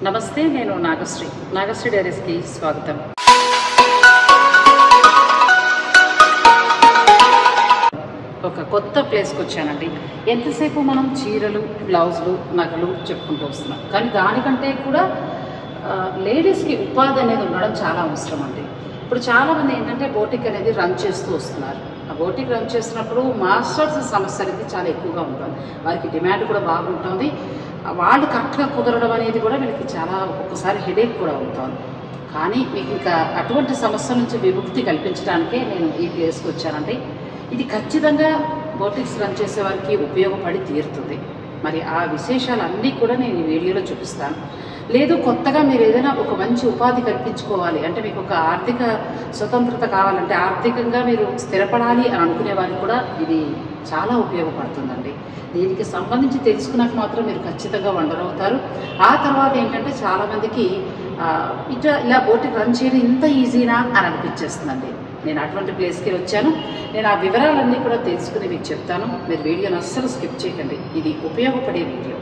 నమస్తే నేను నాగశ్రీ నాగశ్రీ డైరీస్కి స్వాగతం ఒక కొత్త ప్లేస్కి వచ్చానండి ఎంతసేపు మనం చీరలు బ్లౌజులు నగలు చెప్పుకుంటూ వస్తున్నాం కానీ దానికంటే కూడా ఆ, లేడీస్కి ఉపాధి అనేది ఉండడం చాలా అవసరం అండి ఇప్పుడు చాలామంది ఏంటంటే బోటిక్ అనేది రన్ చేస్తూ వస్తున్నారు ఆ బోటిక్ రన్ చేస్తున్నప్పుడు మాస్టర్స్ సమస్య అనేది చాలా ఎక్కువగా ఉంటుంది వారికి డిమాండ్ కూడా బాగుంటుంది ఆ, వాళ్ళు కరెక్ట్గా కుదరడం అనేది కూడా వీళ్ళకి చాలా ఒక్కొక్కసారి హెడేక్ కూడా ఉంటుంది కానీ మీకు ఇంకా అటువంటి సమస్య నుంచి విముక్తి కల్పించడానికే నేను ఈ ప్లేస్కి వచ్చానండి ఇది ఖచ్చితంగా బోటిక్స్ రన్ చేసే వారికి ఉపయోగపడి తీరుతుంది మరి ఆ విశేషాలన్నీ కూడా నేను ఈ వీడియోలో చూపిస్తాను లేదు కొత్తగా మీరు ఏదైనా ఒక మంచి ఉపాధి కల్పించుకోవాలి అంటే మీకు ఒక ఆర్థిక స్వతంత్రత కావాలంటే ఆర్థికంగా మీరు స్థిరపడాలి అని అనుకునే వారికి కూడా ఇది చాలా ఉపయోగపడుతుందండి దీనికి సంబంధించి తెలుసుకున్నాక మాత్రం మీరు ఖచ్చితంగా వండర్ అవుతారు ఆ తర్వాత ఏంటంటే చాలామందికి ఆ, ఇట్లా ఇలా బోటికి రన్ చేయడం ఇంత ఈజీనా అని అనిపించేస్తుందండి నేను అటువంటి ప్లేస్కి వచ్చాను నేను ఆ వివరాలన్నీ కూడా తెలుసుకుని మీకు చెప్తాను మీరు వీడియోని అస్సలు స్కిప్ చేయకండి ఇది ఉపయోగపడే వీడియో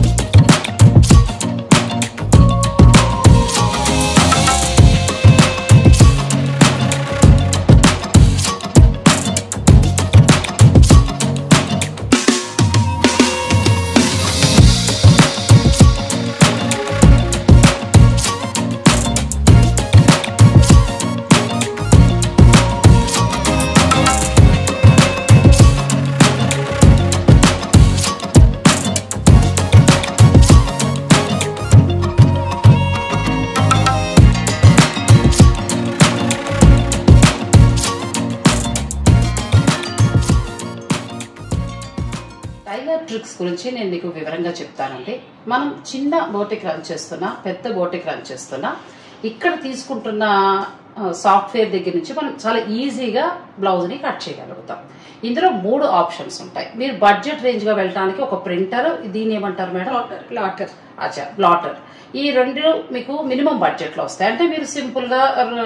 టైలర్ ట్రిక్స్ గురించి నేను మీకు వివరంగా చెప్తానండి మనం చిన్న బోటిక్ రన్ చేస్తున్నా పెద్ద బోటిక్ రన్ చేస్తున్నా ఇక్కడ తీసుకుంటున్న సాఫ్ట్వేర్ దగ్గర నుంచి మనం చాలా ఈజీగా బ్లౌజ్ని కట్ చేయగలుగుతాం ఇందులో మూడు ఆప్షన్స్ ఉంటాయి మీరు బడ్జెట్ రేంజ్గా వెళ్ళడానికి ఒక ప్రింటర్ దీన్ని ఏమంటారు మేడం ప్లాటర్ అచ్చా ప్లాటర్ ఈ రెండు మీకు మినిమం బడ్జెట్లో వస్తాయి అంటే మీరు సింపుల్గా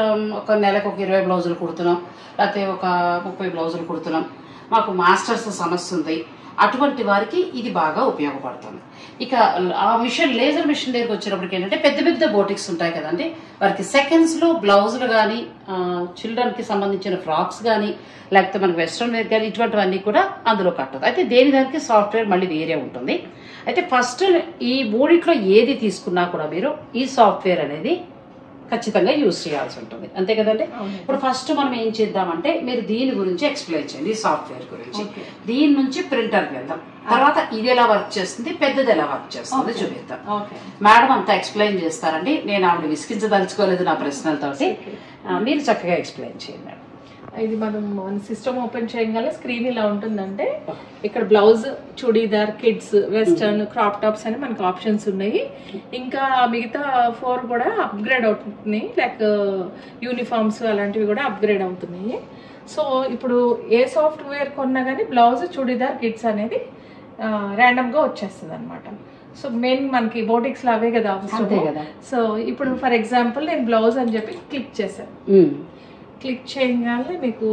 ఒక నెలకు ఒక ఇరవై బ్లౌజులు కుడుతున్నాం లేకపోతే ఒక ముప్పై బ్లౌజులు కుడుతున్నాం మాకు మాస్టర్స్ సమస్య ఉంది అటువంటి వారికి ఇది బాగా ఉపయోగపడుతుంది ఇక ఆ మిషన్ లేజర్ మిషన్ దగ్గరికి వచ్చినప్పటికి ఏంటంటే పెద్ద పెద్ద బోటిక్స్ ఉంటాయి కదండి వారికి సెకండ్స్లో బ్లౌజులు కానీ చిల్డ్రన్కి సంబంధించిన ఫ్రాక్స్ కానీ లేకపోతే మనకి వెస్ట్రన్ వేర్ కానీ ఇటువంటివన్నీ కూడా అందులో కట్టదు అయితే దేని దానికి సాఫ్ట్వేర్ మళ్ళీ వేరే ఉంటుంది అయితే ఫస్ట్ ఈ మూడిట్లో ఏది తీసుకున్నా కూడా మీరు ఈ సాఫ్ట్వేర్ అనేది ఖచ్చితంగా యూజ్ చేయాల్సి ఉంటుంది అంతే కదండి ఇప్పుడు ఫస్ట్ మనం ఏం చేద్దామంటే మీరు దీని గురించి ఎక్స్ప్లెయిన్ చేయండి ఈ సాఫ్ట్వేర్ గురించి దీని నుంచి ప్రింటర్కి వెళ్దాం తర్వాత ఇది ఎలా వర్క్ చేస్తుంది పెద్దది ఎలా వర్క్ చేస్తుంది చూపిద్దాం ఓకే మేడం అంతా ఎక్స్ప్లెయిన్ చేస్తారండి నేను ఆవిడ విసిగించదలుచుకోలేదు నా ప్రశ్నలతోటి ఆ, మీరు చక్కగా ఎక్స్ప్లెయిన్ చేయండి మేడం ఇది మనం మన సిస్టమ్ ఓపెన్ చేయగానే స్క్రీన్ ఇలా ఉంటుందంటే ఇక్కడ blouse churidar kids western crop tops అని మనకు ఆప్షన్స్ ఉన్నాయి ఇంకా మిగతా ఫోర్ కూడా అప్గ్రేడ్ అవుతున్నాయి లైక్ యూనిఫామ్స్ అలాంటివి కూడా అప్గ్రేడ్ అవుతున్నాయి సో ఇప్పుడు ఏ సాఫ్ట్వేర్ కొన్నా కానీ బ్లౌజ్ చుడీదార్ కిడ్స్ అనేది ర్యాండమ్ గా వచ్చేస్తుంది అనమాట సో మెయిన్ మనకి బోటిక్స్ లో అవే కదా అంతే అవసరం కదా సో ఇప్పుడు ఫర్ ఎగ్జాంపుల్ నేను బ్లౌజ్ అని చెప్పి క్లిక్ చేశాను ఉమ్. క్లిక్ చేయగానే మీకు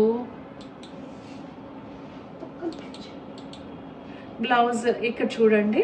బ్లౌజ్ ఇక్కడ చూడండి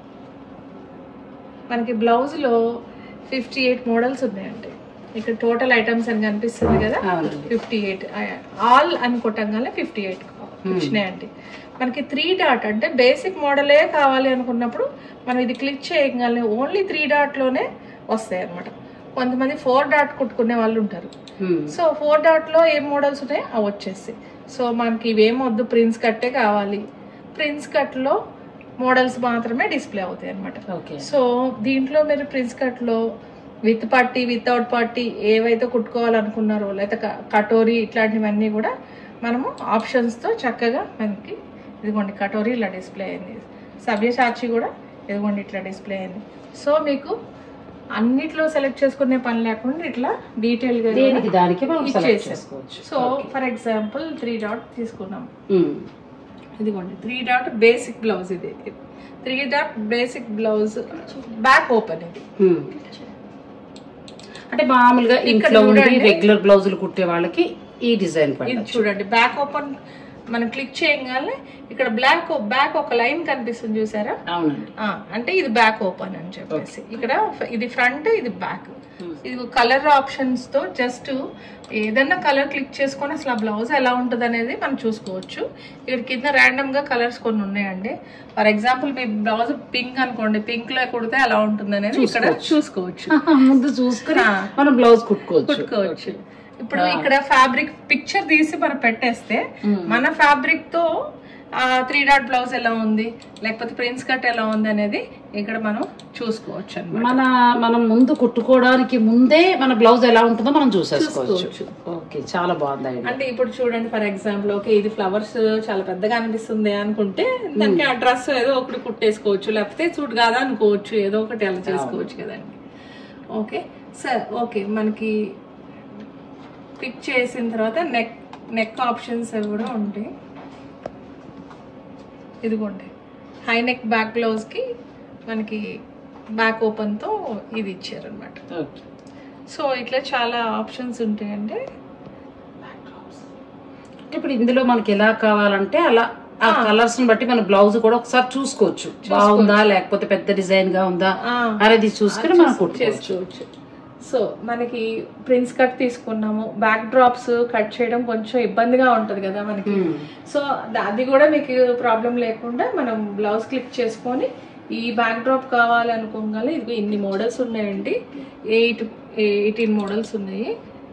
మనకి బ్లౌజ్లో ఫిఫ్టీ ఎయిట్ మోడల్స్ ఉన్నాయండి ఇక్కడ టోటల్ ఐటమ్స్ అని కనిపిస్తుంది కదా అవునండి ఫిఫ్టీ ఎయిట్ ఆల్ అని కొట్టంగానే ఫిఫ్టీ ఎయిట్ వచ్చినాయండి మనకి త్రీ డాట్ అంటే బేసిక్ మోడలే కావాలి అనుకున్నప్పుడు మనం ఇది క్లిక్ చేయగానే ఓన్లీ త్రీ డాట్లోనే వస్తాయి అనమాట కొంతమంది ఫోర్ డాట్ కుట్టుకునే వాళ్ళు ఉంటారు ఉమ్. సో ఫోర్ డాట్ లో ఏం మోడల్స్ ఉన్నాయో అవి వచ్చేస్తాయి సో మనకి ఇవేం వద్దు ప్రిన్స్ కట్టే కావాలి ప్రిన్స్ కట్ లో మోడల్స్ మాత్రమే డిస్ప్లే అవుతాయి అనమాట ఓకే సో దీంట్లో మీరు ప్రిన్స్ కట్ లో విత్ పట్టీ వితౌట్ పట్టీ ఏవైతే కుట్టుకోవాలనుకున్నారో లేకపోతే క- కటోరీ ఇట్లాంటివన్నీ కూడా మనము ఆప్షన్స్ తో చక్కగా మనకి ఇదిగోండి కటోరీ ఇలా డిస్ప్లే అయింది సవ్యసాచి కూడా ఇదిగోండి ఇట్లా డిస్ప్లే అయింది సో మీకు అన్నిట్లో సెలెక్ట్ చేసుకునే పని లేకుండా ఇట్లా డీటెయిల్ గా దేనికి దానికి మనం సెలెక్ట్ ఇచ్చేసాం. చేసుకోవచ్చు so for example three dot తీసుకున్నాం ఉమ్. ఇదిగోండి త్రీ డాట్ బేసిక్ బ్లౌజ్ ఇది three dot basic blouse back open ఇది ఉమ్. అంటే మామూలుగా ఇక్కడ ఇంట్లో ఉండి చూడండి. రెగ్యులర్ బ్లౌజులు కుట్టే వాళ్ళకి ఈ డిజైన్ ఇది పడచ్చు చూడండి బ్యాక్ ఓపెన్ మనం క్లిక్ చేయగానే ఇక్కడ బ్లాక్ బ్యాక్ ఒక లైన్ కనిపిస్తుంది చూసారా అవునండి ఆ, అంటే ఇది బ్యాక్ ఓపెన్ అని చెప్పేసి ఇక్కడ ఫ- ఇది ఫ్రంట్ ఇది బ్యాక్ ఇది కలర్ ఆప్షన్స్ తో జస్ట్ ఏదన్నా కలర్ క్లిక్ చేసుకొని అసలు ఆ బ్లౌజ్ ఎలా ఉంటుంది అనేది మనం చూసుకోవచ్చు ఇక్కడ కింద ర్యాండమ్ గా కలర్స్ కొన్ని ఉన్నాయండి ఫర్ ఎగ్జాంపుల్ మీ బ్లౌజ్ పింక్ అనుకోండి పింక్ లో కుడితే ఎలా ఉంటుంది అనేది ఇక్కడ చూసుకోవచ్చు ముందు చూసుకుని ఆ. మనం బ్లౌజ్ కుట్టుకోవచ్చు కుట్టుకోవచ్చు ఇప్పుడు ఇక్కడ ఫ్యాబ్రిక్ పిక్చర్ తీసి మనం పెట్టేస్తే మన ఫ్యాబ్రిక్ తో త్రీ డాట్ బ్లౌజ్ ఎలా ఉంది లేకపోతే ప్రిన్స్ కట్ ఎలా ఉంది అనేది ఇక్కడ మనం చూసుకోవచ్చు అన్నమాట మన మనం ముందు కుట్టుకోవడానికి ముందే మన బ్లౌజ్ ఎలా ఉంటుందో మనం చూసేసుకోవచ్చు చూసుకోవచ్చు. ఓకే చాలా బాగుంది ఐడియా అంటే ఇప్పుడు చూడండి ఫర్ ఎగ్జాంపుల్ ఓకే ఇది ఫ్లవర్స్ చాలా పెద్దగా అనిపిస్తుంది అనుకుంటే దానికి ఆ డ్రెస్ ఏదో ఒకటి కుట్టేసుకోవచ్చు లేకపోతే సూట్ కాదా అనుకోవచ్చు ఏదో ఒకటి అలా చేసుకోవచ్చు కదండి ఓకే సరే ఓకే మనకి పిక్ చేసిన తర్వాత నెక్ నెక్ ఆప్షన్స్ అవి కూడా ఉంటాయి ఇదిగోండి హై నెక్ బ్యాక్ బ్లౌజ్కి మనకి బ్యాక్ ఓపెన్తో ఇది ఇచ్చారనమాట ఓకే సో ఇట్లా చాలా ఆప్షన్స్ ఉంటాయండి ఇప్పుడు ఇందులో మనకి ఎలా కావాలంటే అలా ఆ కలర్స్ ని బట్టి మన బ్లౌజ్ కూడా ఒకసారి చూసుకోవచ్చు బాగుందా లేకపోతే పెద్ద డిజైన్ గా ఉందా ఆ. అనేది చూసుకుని మనం కుట్టుకోవచ్చు చేసుకోవచ్చు సో మనకి ప్రిన్స్ కట్ తీసుకున్నాము బ్యాక్ డ్రాప్స్ కట్ చేయడం కొంచెం ఇబ్బందిగా ఉంటది కదా మనకి సో ద- అది కూడా మీకు ప్రాబ్లం లేకుండా మనం బ్లౌజ్ క్లిక్ చేసుకొని ఈ బ్యాక్ డ్రాప్ కావాలి అనుకోగానే ఇది ఇన్ని మోడల్స్ ఉన్నాయండి ఎయిట్ ఎయిటీన్ మోడల్స్ ఉన్నాయి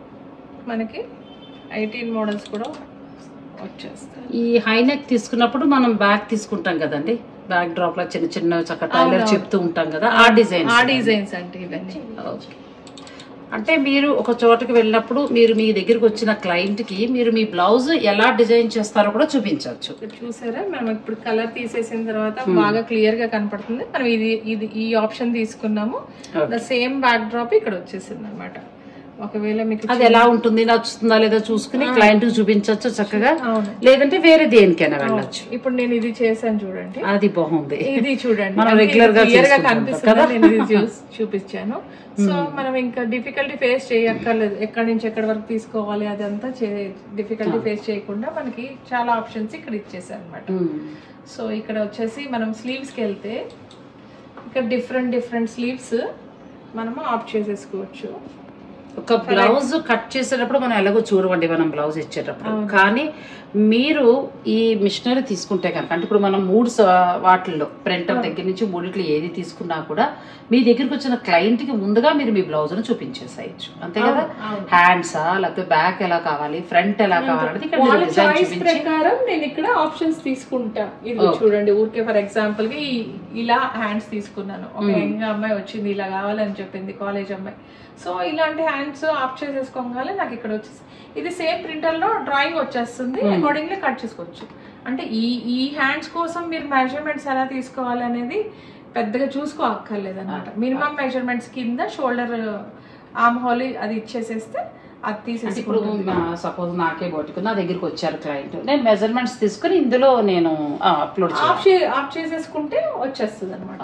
మనకి ఎయిటీన్ మోడల్స్ కూడా వచ్చేస్తాయి ఈ హై నెక్ తీసుకున్నప్పుడు మనం బ్యాగ్ తీసుకుంటాం కదండి బ్యాక్ డ్రాప్ లో చిన్న చిన్న చక్క టైలర్ చెప్తూ ఉంటాం కదా ఆ డిజైన్ ఆ డిజైన్స్ అంటే ఇవన్నీ ఓకే అంటే మీరు ఒక చోటకి వెళ్ళినప్పుడు మీరు మీ దగ్గరికి వచ్చిన క్లయింట్ కి మీరు మీ బ్లౌజ్ ఎలా డిజైన్ చేస్తారో కూడా చూపించవచ్చు ఇక్కడ చూసారా మనం ఇప్పుడు కలర్ తీసేసిన తర్వాత బాగా క్లియర్ గా కనపడుతుంది మనం ఇది ఇది ఈ ఆప్షన్ తీసుకున్నాము ద సేమ్ బ్యాక్ డ్రాప్ ఇక్కడ వచ్చేసింది అనమాట ఒకవేళ మీకు అది ఎలా ఉంటుంది నచ్చుతుందా లేదా చూసుకుని క్లయింట్ కి చూపించవచ్చు చక్కగా అవును లేదంటే వేరే దేనికైనా వెళ్ళొచ్చు ఇప్పుడు నేను ఇది చేశాను చూడండి అది బాగుంది ఇది చూడండి మనం అంటే regular గా ఇది clear గా చేసుకుంటాం కనిపిస్తుంది నేను ఇది చూస్- చూపించాను సో మనం ఇంకా డిఫికల్టీ ఫేస్ చేయక్కర్లేదు ఎక్కడి నుంచి ఎక్కడి వరకు తీసుకోవాలి అదంతా డిఫికల్టీ ఫేస్ చేయకుండా మనకి చాలా ఆప్షన్స్ ఇక్కడ ఇచ్చేసారు అనమాట ఉమ్. సో ఇక్కడ వచ్చేసి మనం స్లీవ్స్కి వెళ్తే ఇక్కడ డిఫరెంట్ డిఫరెంట్ స్లీవ్స్ మనము ఆఫ్ చేసేసుకోవచ్చు ఒక బ్లౌజ్ కట్ చేసేటప్పుడు మనం ఎలాగో చూడవండి మనం బ్లౌజ్ ఇచ్చేటప్పుడు కానీ మీరు ఈ మిషనరీ తీసుకుంటే కనుక అంటే ఇప్పుడు మనం మూడు స- వాటిల్లో ప్రింటర్ దగ్గర నుంచి మూడిట్లో ఏది తీసుకున్నా కూడా మీ దగ్గరికి వచ్చిన క్లయింట్ కి ముందుగా మీరు మీ బ్లౌజ్ ను చూపించేసేయచ్చు అంతే కదా హ్యాండ్సా లేకపోతే బ్యాక్ ఎలా కావాలి ఫ్రంట్ ఎలా కావాలి అనేది ఇక్కడ వాళ్ళ మీరు డిజైన్ చాయిస్ చూపించి ప్రకారం నేను ఇక్కడ ఆప్షన్స్ తీసుకుంటా ఇది చూడండి ఊరికే ఫర్ ఎగ్జాంపుల్ గా ఈ- ఇలా హ్యాండ్స్ తీసుకున్నాను ఒక యంగ్ అమ్మాయి వచ్చింది ఇలా కావాలని చెప్పింది కాలేజ్ అమ్మాయి సో ఇలాంటి హ్యాండ్స్ ఆఫ్ చేసేసుకోగానే నాకు ఇక్కడ వచ్చేసి ఇది సేమ్ ప్రింటర్ లో డ్రాయింగ్ వచ్చేస్తుంది అకార్డింగ్లీ కట్ చేసుకోవచ్చు అంటే ఈ ఈ హ్యాండ్స్ కోసం మీరు మెజర్మెంట్స్ ఎలా తీసుకోవాలి అనేది పెద్దగా చూసుకో అక్కర్లేదు అనమాట మినిమం మెజర్మెంట్స్ కింద షోల్డర్ ఆమ్ హోల్ అది ఇచ్చేసేస్తే అది అంటే తీసేసి ఇప్పుడు సపోజ్ నాకే బోటికి నా దగ్గరికి వచ్చారు క్లయింట్ నేను మెజర్మెంట్స్ తీసుకుని ఇందులో నేను అప్లోడ్ ఆఫ్ చే ఆఫ్ చేసేసుకుంటే వచ్చేస్తుంది అనమాట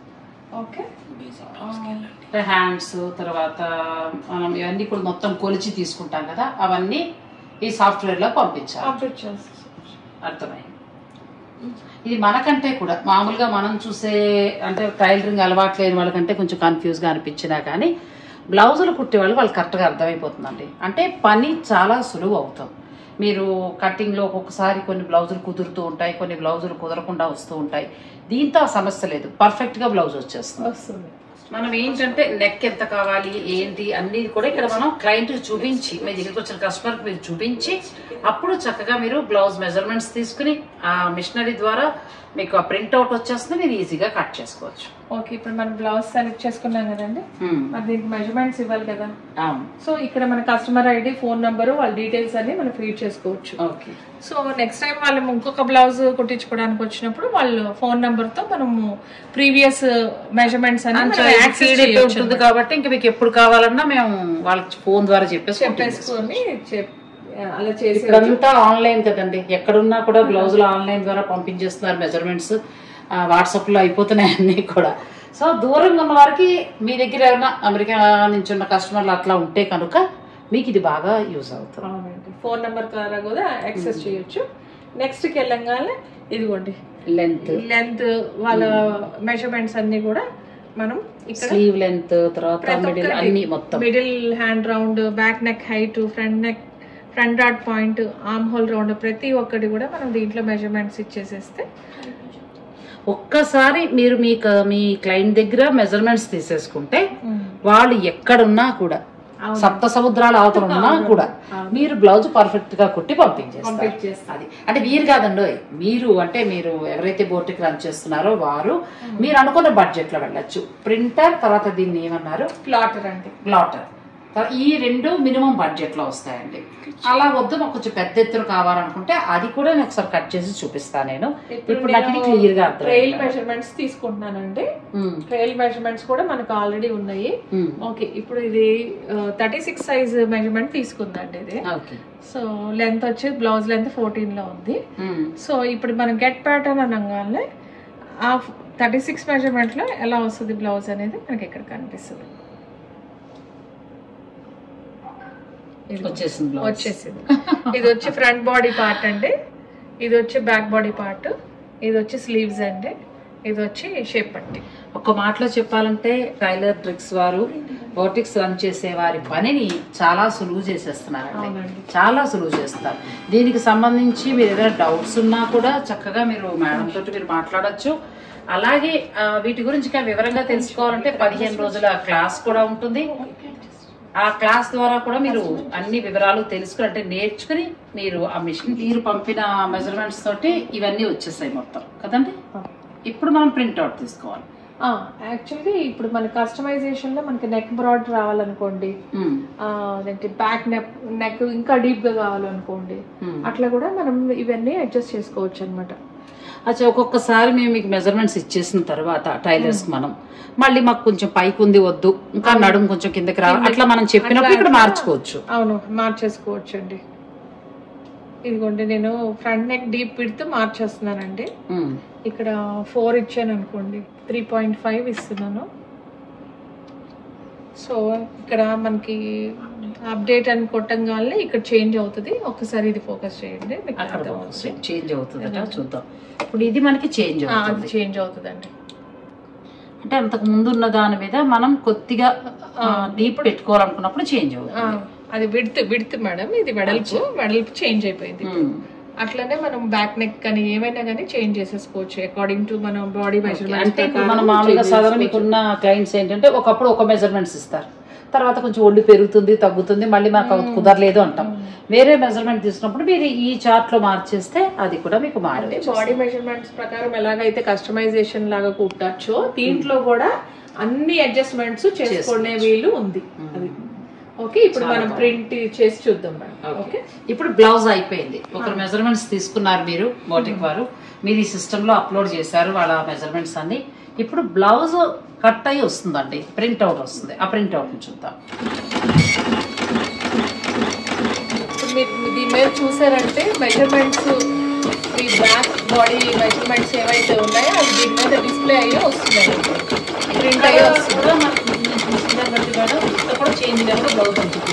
ఓకే హ్యాండ్స్ తర్వాత మనం ఇవన్నీ కూడా మొత్తం కొలిచి తీసుకుంటాం కదా అవన్నీ ఈ సాఫ్ట్వేర్ లో పంపించాలి అప్డేట్ చేసేసి అర్థమైంది ఇది మనకంటే కూడా మామూలుగా మనం చూసే అంటే టైలరింగ్ అలవాటు లేని వాళ్ళకంటే కొంచెం కన్ఫ్యూజ్గా అనిపించినా కానీ బ్లౌజులు కుట్టే వాళ్ళు వాళ్ళకి కరెక్ట్గా అర్థమైపోతుందండి అంటే పని చాలా సులువు అవుతుంది మీరు కటింగ్లో ఒక్కొక్కసారి కొన్ని బ్లౌజులు కుదురుతూ ఉంటాయి కొన్ని బ్లౌజులు కుదరకుండా వస్తూ ఉంటాయి దీంతో ఆ సమస్య లేదు పర్ఫెక్ట్గా బ్లౌజ్ వచ్చేస్తుంది వస్తుంది మనం ఏంటంటే నెక్ ఎంత కావాలి ఏంటి అన్ని కూడా ఇక్కడ మనం క్లయింట్ చూపించి మీ దగ్గరికి వచ్చిన కస్టమర్ మీరు చూపించి అప్పుడు చక్కగా మీరు బ్లౌజ్ మెజర్మెంట్స్ తీసుకుని ఆ మిషనరీ ద్వారా మీకు ఆ ప్రింట్ అవుట్ వచ్చేస్తుంది మీరు ఈజీగా కట్ చేసుకోవచ్చు ఓకే ఇప్పుడు మనం బ్లౌజ్ సెలెక్ట్ చేసుకున్నాం కదండి మరి దీనికి మెజర్మెంట్స్ ఇవ్వాలి కదా అవును సో ఇక్కడ మన కస్టమర్ ఐడి ఫోన్ నంబరు వాళ్ళ డీటెయిల్స్ అన్ని మనం ఫీడ్ చేసుకోవచ్చు ఓకే సో నెక్స్ట్ టైం వాళ్ళు ఇంకొక బ్లౌజ్ కుట్టించుకోవడానికి వచ్చినప్పుడు వాళ్ళ ఫోన్ నంబర్ తో మనము ప్రీవియస్ మెజర్మెంట్స్ అని మనం యాక్సెస్ ఫీడ్ చేయొచ్చు ఉంటుంది కాబట్టి ఇంకా మీకు ఎప్పుడు కావాలన్నా మేము వాళ్ళకి ఫోన్ ద్వారా చెప్పేసి చెప్పేసుకొని చెప్ అలా చేసి ఇప్పుడంతా ఆన్లైన్ కదండి ఎక్కడున్నా కూడా బ్లౌజులు ఆన్లైన్ ద్వారా పంపించేస్తున్నారు మెజర్మెంట్స్ వాట్సాప్ లో అయిపోతున్నాయి అన్ని కూడా సో దూరంగా ఉన్న వారికి మీ దగ్గర ఏమైనా అమెరికా నుంచి ఉన్న కస్టమర్లు అట్లా ఉంటే కనుక మీకు ఇది బాగా యూజ్ అవుతుంది అవునండి ఫోన్ నెంబర్ ద్వారా కూడా యాక్సెస్ చేయొచ్చు నెక్స్ట్కి వెళ్ళంగానే ఇదిగోండి లెంత్ లెంత్ వాళ్ళ మెజర్మెంట్స్ అన్ని కూడా మనం ఇక్కడ స్లీవ్ లెంత్ తర్వాత మిడిల్ అన్ని మొత్తం middle hand round back neck height front neck front dot point arm hole round ప్రతి ఒక్కటి కూడా మనం దీంట్లో మెజర్మెంట్స్ ఇచ్చేసేస్తే ఒక్కసారి మీరు మీ క- మీ క్లయింట్ దగ్గర మెజర్మెంట్స్ తీసేసుకుంటే వాళ్ళు ఎక్కడున్నా కూడా సప్త సముద్రాల అవతల ఉన్నా కూడా మీరు బ్లౌజ్ పర్ఫెక్ట్ గా కుట్టి పంపించేస్తారు పంపించేస్తారు. అది అంటే మీరు కాదండి మీరు అంటే మీరు ఎవరైతే బోటికి రన్ చేస్తున్నారో వారు మీరు అనుకున్న బడ్జెట్ లో వెళ్ళొచ్చు ప్రింటర్ తర్వాత దీన్ని ఏమన్నారు ప్లాటర్ అంటే ప్లాటర్ ఈ రెండు మినిమం బడ్జెట్ లో వస్తాయండి అలా వద్దు మాకు కొంచెం పెద్ద ఎత్తున కావాలనుకుంటే అది కూడా నేను ఒకసారి కట్ చేసి చూపిస్తాను నేను ఇప్పుడు నాకు ఇది క్లియర్ గా ట్రైల్ అర్థం మెజర్మెంట్స్ తీసుకుంటున్నానండి ట్రైల్ మెజర్మెంట్స్ కూడా మనకు ఆల్రెడీ ఉన్నాయి ఓకే ఇప్పుడు ఇది థర్టీ సిక్స్ సైజ్ మెజర్మెంట్ తీసుకుందండి ఇది ఓకే సో లెంత్ వచ్చి బ్లౌజ్ లెంత్ ఫోర్టీన్ లో ఉంది సో ఇప్పుడు మనం గెట్ ప్యాటర్న్ అనగానే ఆ థర్టీ సిక్స్ మెజర్మెంట్ లో ఎలా వస్తుంది బ్లౌజ్ అనేది మనకి ఇక్కడ కనిపిస్తుంది ఇది వచ్చేసింది బ్లౌజ్ వచ్చేసింది ఇది వచ్చి ఫ్రంట్ బాడీ పార్ట్ అండి ఇది వచ్చి బ్యాక్ బాడీ పార్ట్ ఇది వచ్చి స్లీవ్స్ అండి ఇది వచ్చి షేప్ పట్టి ఒక మాటలో చెప్పాలంటే టైలర్ ట్రిక్స్ వారు బోటిక్స్ రన్ చేసే వారి పనిని చాలా సులువు చేసేస్తున్నారండి అవునండి. చాలా సులువు చేస్తారు దీనికి సంబంధించి మీరు ఏదైనా డౌట్స్ ఉన్నా కూడా చక్కగా మీరు మేడం తోటి మీరు మాట్లాడొచ్చు అలాగే ఆ, వీటి గురించి ఇంకా వివరంగా తెలుసుకోవాలంటే పదిహేను రోజుల క్లాస్ కూడా ఉంటుంది ఆ క్లాస్ ద్వారా కూడా మీరు అన్ని వివరాలు తెలుసుకుని అంటే నేర్చుకుని మీరు ఆ మిషన్ మీరు పంపిన మెజర్మెంట్స్ తోటి ఇవన్నీ వచ్చేసాయి మొత్తం కదండి ఇప్పుడు మనం ప్రింట్అవుట్ తీసుకోవాలి యాక్చువల్గా ఇప్పుడు మన కస్టమైజేషన్ లో మనకి నెక్ బ్రాడ్ రావాలనుకోండి ఉమ్, ఆ, అదేంటి బ్యాక్ నెక్ నెక్ ఇంకా డీప్ గా కావాలనుకోండి ఉమ్. అట్లా కూడా మనం ఇవన్నీ అడ్జస్ట్ చేసుకోవచ్చు అనమాట అచ్చా ఒక్కొక్కసారి మేము మీకు మెజర్మెంట్స్ ఇచ్చేసిన తర్వాత టైలర్స్ మనం మళ్ళీ మాకు కొంచెం పైకి ఉంది వద్దు ఇంకా నడుము కొంచెం కిందకి రావాలి అట్లా మనం చెప్పినప్పుడు ఇక్కడ మార్చుకోవచ్చు అవును మార్చేసుకోవచ్చు అండి ఇదిగోండి నేను ఫ్రంట్ నెక్ డీప్ విడ్త్ మార్చేస్తున్నానండి ఉమ్, ఇక్కడ ఫోర్ ఇచ్చాను అనుకోండి త్రీ పాయింట్ ఫైవ్ ఇస్తున్నాను సో ఇక్కడ మనకి అప్డేట్ అని కొట్టంగానే ఇక్కడ చేంజ్ అవుతుంది ఒకసారి ఇది ఫోకస్ చేయండి మీకు అక్కడ అర్థమవుతుంది. చేంజ్ అవుతుందట చూద్దాం ఇప్పుడు ఇది మనకి చేంజ్ ఆ, అది అవుతుంది చేంజ్ అవుతుందండి అంటే అంతకు ముందు ఉన్న దాని మీద మనం కొద్దిగా డీప్ పెట్టుకోవాలనుకున్నప్పుడు చేంజ్ ఆ, అవుతుంది అది విడ్త్ విడ్త్ మేడం ఇది వెడల్పు వెడల్పు చేంజ్ అయిపోయింది ఉమ్. అట్లనే మనం బ్యాక్ నెక్ కానీ ఏమైనా కానీ చేంజ్ చేసేసుకోవచ్చు అకార్డింగ్ టు మన బాడీ మెజర్మెంట్ అంటే ఇప్పుడు మనం మామూలుగా సాధారణ మీకున్న క్లయింట్స్ ఏంటంటే ఒకప్పుడు ఒక మెజర్మెంట్స్ ఇస్తారు తర్వాత కొంచెం ఒళ్ళు పెరుగుతుంది తగ్గుతుంది మళ్ళీ మాకు అది కుదరలేదు అంటాం వేరే మెజర్మెంట్ తీసుకున్నప్పుడు మీరు ఈ చార్ట్ లో మార్చేస్తే అది కూడా మీకు మారే బాడీ మెజర్మెంట్స్ ప్రకారం ఎలాగైతే కస్టమైజేషన్ లాగా కుట్టచ్చో దీంట్లో కూడా అన్ని అడ్జస్ట్మెంట్స్ చేసుకునే వీలు ఉంది అది ఓకే ఇప్పుడు మనం ప్రింట్ చేసి చూద్దాం మేడం ఓకే ఇప్పుడు బ్లౌజ్ అయిపోయింది ఒకరు మెజర్మెంట్స్ తీసుకున్నారు మీరు బోటిక్ వారు మీరు ఈ సిస్టమ్ లో అప్లోడ్ చేశారు వాళ్ళ మెజర్మెంట్స్ అన్ని ఇప్పుడు బ్లౌజ్ కట్ అయ్యి వస్తుందండి ప్రింట్ అవుట్ వస్తుంది ఆ ప్రింట్ అవుట్ చూద్దాం ఇప్పుడు మీరు దీని మీద చూసారంటే మెజర్మెంట్స్ ఈ బ్యాక్ బాడీ మెజర్మెంట్స్ ఏవైతే ఉన్నాయో అవి దీని మీద డిస్ప్లే అయ్యి వస్తున్నాయి ప్రింట్ అయ్యి వస్తుంది కూడా మనకి నేను చూసిన దాన్ని బట్టి మేడం ఇక్కడ కూడా చేంజ్ కనుక బ్లౌజ్ ఉంటుంది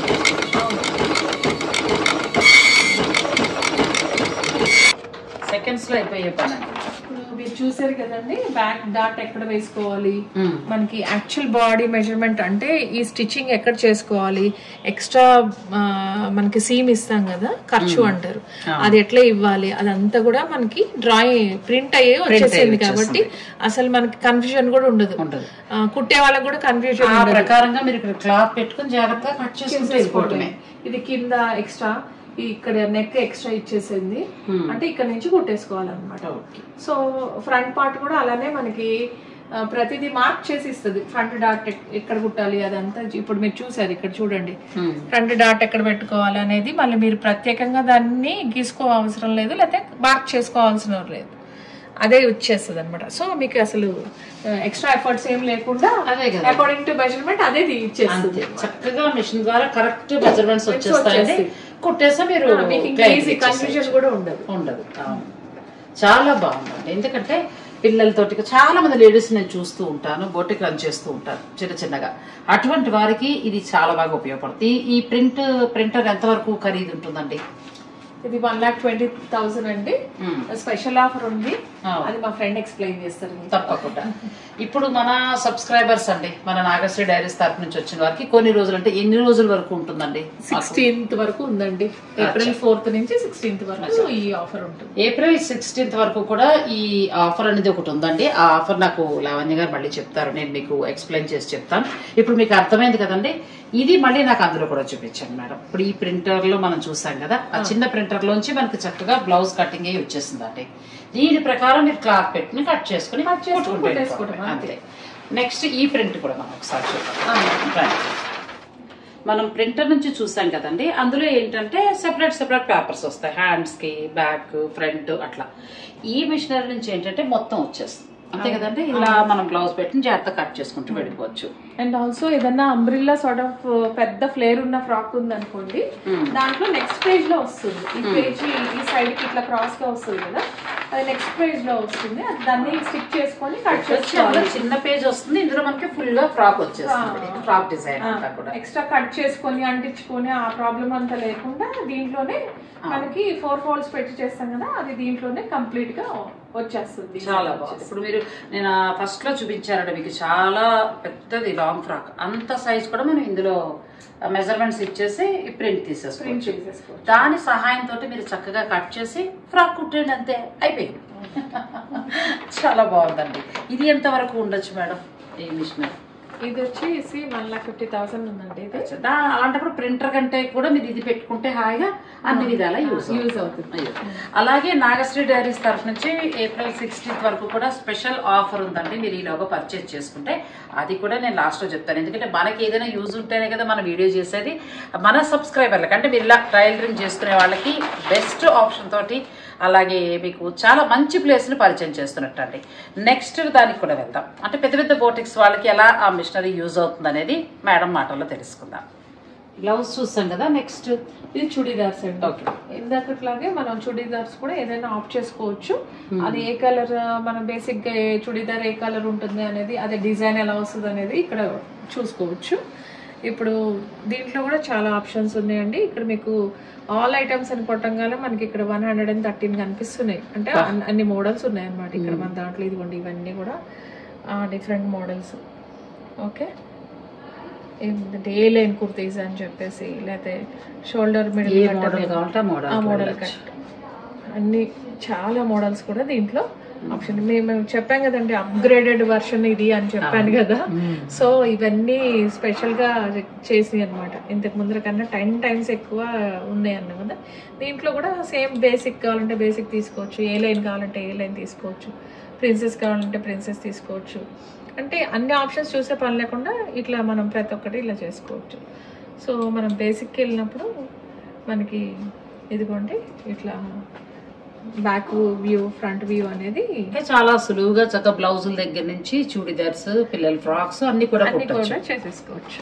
సెకండ్స్ లో అయిపోయే పని అండి. ఇప్పుడు మీరు చూసారు కదండి బ్యాక్ డాట్ ఎక్కడ వేసుకోవాలి మ్మ్. మనకి యాక్చువల్ బాడీ మెజర్మెంట్ అంటే ఈ స్టిచ్చింగ్ ఎక్కడ చేసుకోవాలి ఎక్స్ట్రా మనకి సీమ్ ఇస్తాం కదా ఖర్చు అంటారు అది ఎట్లా ఇవ్వాలి అదంతా కూడా మనకి డ్రాయింగ్ ప్రింట్ అయ్యే వచ్చేసింది కాబట్టి అసలు మనకి కన్ఫ్యూజన్ కూడా ఉండదు ఉండదు ఆ, కుట్టే వాళ్ళకి కూడా కన్ఫ్యూజన్ ఆ ప్రకారంగా మీరు ఇక్కడ క్లాత్ పెట్టుకుని జాగ్రత్తగా కట్ చేసుకుంటూ వెళ్ళిపోవటమే ఇది కింద ఎక్స్ట్రా ఇక్కడ నెక్ ఎక్స్ట్రా ఇచ్చేసింది అంటే ఇక్కడ నుంచి కుట్టేసుకోవాలన్నమాట ఓకే సో ఫ్రంట్ పార్ట్ కూడా అలానే మనకి ఆ, ప్రతిదీ మార్క్ చేసి ఇస్తుంది ఫ్రంట్ డాట్ ఎక్- ఎక్కడ కుట్టాలి అదంతా ఇప్పుడు మీరు చూసారు ఇక్కడ చూడండి ఫ్రంట్ డాట్ ఎక్కడ పెట్టుకోవాలి అనేది మళ్ళీ మీరు ప్రత్యేకంగా దాన్ని గీసుకో అవసరం లేదు లేకపోతే మార్క్ చేసుకోవాల్సిన లేదు అదే వచ్చేస్తుంది అనమాట సో మీకు అసలు ఎక్స్ట్రా ఎఫర్ట్స్ ఏం లేకుండా అదే కదా. అకార్డింగ్ టు మెజర్మెంట్ అదే ఇచ్చేస్తుంది అంతే చక్కగా మిషన్ ద్వారా కరెక్ట్ మెజర్మెంట్స్ వచ్చేస్తాయండి వచ్చేస్తాయి. కుట్టేస్తే మీరు మీకు ఇంకా client ఈజీ కి కన్ఫ్యూజన్ కూడా ఉండదు ఉండదు అవును. చాలా బాగుందండి ఎందుకంటే పిల్లలతోటి చాలా మంది లేడీస్ నేను చూస్తూ ఉంటాను బొటిక్ రన్ చేస్తూ ఉంటాను చిన్న చిన్నగా అటువంటి వారికి ఇది చాలా బాగా ఉపయోగపడుతుంది ఈ- ఈ ప్రింట్ ప్రింటర్ ఎంతవరకు ఖరీదు ఉంటుందండి ఇది వన్ లాక్ ట్వంటీ థౌసండ్ అండి మ్మ్. స్పెషల్ ఆఫర్ ఉంది ఆ. అది మా ఫ్రెండ్ ఎక్స్ప్లెయిన్ చేస్తారు మీకు. తప్పకుండా ఇప్పుడు మన సబ్స్క్రైబర్స్ అండి మన నాగశ్రీ డైరీస్ తరపు నుంచి వచ్చిన వారికి కొన్ని రోజులు అంటే ఎన్ని రోజుల వరకు ఉంటుందండి సిక్స్టీన్త్ వరకు ఉందండి ఏప్రిల్ ఫోర్త్ నుంచి సిక్స్టీన్త్ వరకు ఈ ఆఫర్ ఉంటుంది ఏప్రిల్ సిక్స్టీన్త్ వరకు కూడా ఈ ఆఫర్ అనేది ఒకటి ఉందండి ఆ ఆఫర్ నాకు లావణ్య గారు మళ్ళీ చెప్తారు నేను మీకు ఎక్స్ప్లెయిన్ చేసి చెప్తాను ఇప్పుడు మీకు అర్థమైంది కదండి ఇది మళ్ళీ నాకు అందులో కూడా చూపించండి మేడం ఇప్పుడు ఈ ప్రింటర్ లో మనం చూసాం కదా ఆ చిన్న ప్రింటర్ లోంచి మనకి చక్కగా బ్లౌజ్ కటింగ్ అయ్యి వచ్చేసిందండి దీని ప్రకారం మీరు క్లాత్ పెట్టుకుని కట్ చేసుకుని Cut చేసుకుని కుట్టుకుంటూ కుట్టేసుకోవడం, వెళ్ళిపోవడమే. అంతే నెక్స్ట్ ఈ ప్రింట్ కూడా మనం ఒకసారి చూద్దాం ఆ. Right. మనం ప్రింటర్ నుంచి చూసాం కదండి అందులో ఏంటంటే సెపరేట్ సెపరేట్ పేపర్స్ వస్తాయి హ్యాండ్స్ కి బ్యాక్ ఫ్రంట్ అట్లా ఈ మిషనరీ నుంచి ఏంటంటే మొత్తం వచ్చేస్తుంది అంతే కదండి ఇలా మనం బ్లౌజ్ పెట్టి జాగ్రత్త కట్ చేసుకుంటూ వెళ్ళిపోవచ్చు అండ్ ఆల్సో ఏదన్నా అంబ్రిల్లా సార్ట్ ఆఫ్ పెద్ద ఫ్లేర్ ఉన్న ఫ్రాక్ ఉంది అనుకోండి Hmm. దాంట్లో నెక్స్ట్ పేజ్ లో వస్తుంది ఈ పేజ్ ఈ సైడ్ కి ఇట్లా క్రాస్ గా వస్తుంది కదా అది నెక్స్ట్ పేజ్ లో వస్తుంది అది దాన్ని స్టిక్ చేసుకొని కట్ వచ్చి అందులో చేసుకోవాలి చిన్న పేజ్ వస్తుంది ఇందులో మనకి ఫుల్ గా ఫ్రాక్ వచ్చేస్తుంది ఆ. ఫ్రాక్ డిజైన్ అంతా కూడా ఎక్స్ట్రా కట్ చేసుకొని అంటించుకొని ఆ ప్రాబ్లం అంతా లేకుండా దీంట్లోనే మనకి ఫోర్ ఫోల్డ్స్ పెట్టి చేస్తాం కదా అది దీంట్లోనే కంప్లీట్ గా వచ్చేస్తుంది చాలా బాగుంది ఇప్పుడు మీరు నేను ఫస్ట్ లో చూపించారండి మీకు చాలా పెద్దది లాంగ్ ఫ్రాక్ అంత సైజ్ కూడా మనం ఇందులో మెజర్మెంట్స్ ఇచ్చేసి ప్రింట్ ప్రింట్ తీసేసుకోవచ్చు చేసేసుకోవచ్చు దాని సహాయంతో మీరు చక్కగా కట్ చేసి ఫ్రాక్ కుట్టండి అంతే అయిపోయింది చాలా బాగుందండి ఇది ఎంత వరకు ఉండొచ్చు మేడం ఈ మిషన్ ఇది వచ్చేసి వన్ లాక్ ఫిఫ్టీ థౌసండ్ ఉందండి ఇది అలాంటప్పుడు ప్రింటర్ కంటే కూడా మీరు ఇది పెట్టుకుంటే హాయిగా అన్ని విధాలా యూజ్ యూజ్ అవుతుంది అయ్యో. అలాగే నాగశ్రీ డైరీస్ తరఫు నుంచి ఏప్రిల్ సిక్స్టీన్త్ వరకు కూడా స్పెషల్ ఆఫర్ ఉందండి మీరు ఈలోగా పర్చేజ్ చేసుకుంటే అది కూడా నేను లాస్ట్ లో చెప్తాను ఎందుకంటే మనకి ఏదైనా యూజ్ ఉంటేనే కదా మనం వీడియో చేసేది మన సబ్స్క్రైబర్లకి అంటే మీరు ఇలా టైలరింగ్ చేసుకునే వాళ్ళకి బెస్ట్ ఆప్షన్ తోటి అలాగే మీకు చాలా మంచి ప్లేస్ని పరిచయం చేస్తున్నట్టు అండి నెక్స్ట్ దానికి కూడా వెళ్దాం అంటే పెద్ద పెద్ద బోటిక్స్ వాళ్ళకి ఎలా ఆ మిషనరీ యూజ్ అవుతుంది అనేది మేడం మాటల్లో తెలుసుకుందాం బ్లౌజ్ చూస్తాం కదా నెక్స్ట్ ఇది చుడీదార్స్ అండి ఓకే ఇందాకట్లాగే మనం చుడీదార్స్ కూడా ఏదైనా ఆఫ్ చేసుకోవచ్చు అది ఏ కలర్ మనం బేసిక్ గా ఏ చుడీదార్ ఏ కలర్ ఉంటుంది అనేది అదే డిజైన్ ఎలా వస్తుంది అనేది ఇక్కడ చూసుకోవచ్చు ఇప్పుడు దీంట్లో కూడా చాలా ఆప్షన్స్ ఉన్నాయండి ఇక్కడ మీకు ఆల్ ఐటమ్స్ అని కొట్టంగానే మనకి ఇక్కడ వన్ హండ్రెడ్ అండ్ థర్టీన్ కనిపిస్తున్నాయి అంటే అన్- అన్ని మోడల్స్ ఉన్నాయి అన్నమాట ఇక్కడ మన దాంట్లో ఇదిగోండి ఇవన్నీ కూడా డిఫరెంట్ మోడల్స్ ఓకే ఏంటంటే ఏ లైన్ కుర్తీస్ అని చెప్పేసి లేకపోతే షోల్డర్ ఏ మిడిల్ మోడల్ కావాలంటే ఆ మోడల్ ఆ మోడల్ కట్ అన్ని చాలా మోడల్స్ కూడా దీంట్లో ఆప్షన్ మేము చెప్పాం కదండి అప్గ్రేడెడ్ వర్షన్ ఇది అని చెప్పాను కదా సో ఇవన్నీ స్పెషల్ గా చేసి అనమాట ఇంతకు ముందర కన్నా టెన్ టైమ్స్ ఎక్కువ ఉన్నాయి అన్న కదా దీంట్లో కూడా సేమ్ బేసిక్ కావాలంటే బేసిక్ తీసుకోవచ్చు ఏ లైన్ కావాలంటే ఏ లైన్ తీసుకోవచ్చు ప్రిన్సెస్ కావాలంటే ప్రిన్సెస్ తీసుకోవచ్చు అంటే అన్ని ఆప్షన్స్ చూసే పని లేకుండా ఇట్లా మనం ప్రతి ఒక్కటి ఇలా చేసుకోవచ్చు సో మనం బేసిక్కి వెళ్ళినప్పుడు మనకి ఇదిగోండి ఇట్లా బ్యాక్ వ్యూ ఫ్రంట్ వ్యూ అనేది అంటే చాలా సులువుగా చక్కగా బ్లౌజుల దగ్గర నుంచి చూడిదార్స్ పిల్లల ఫ్రాక్స్ అన్ని కూడా అన్ని కుట్టచ్చు కూడా చేసేసుకోవచ్చు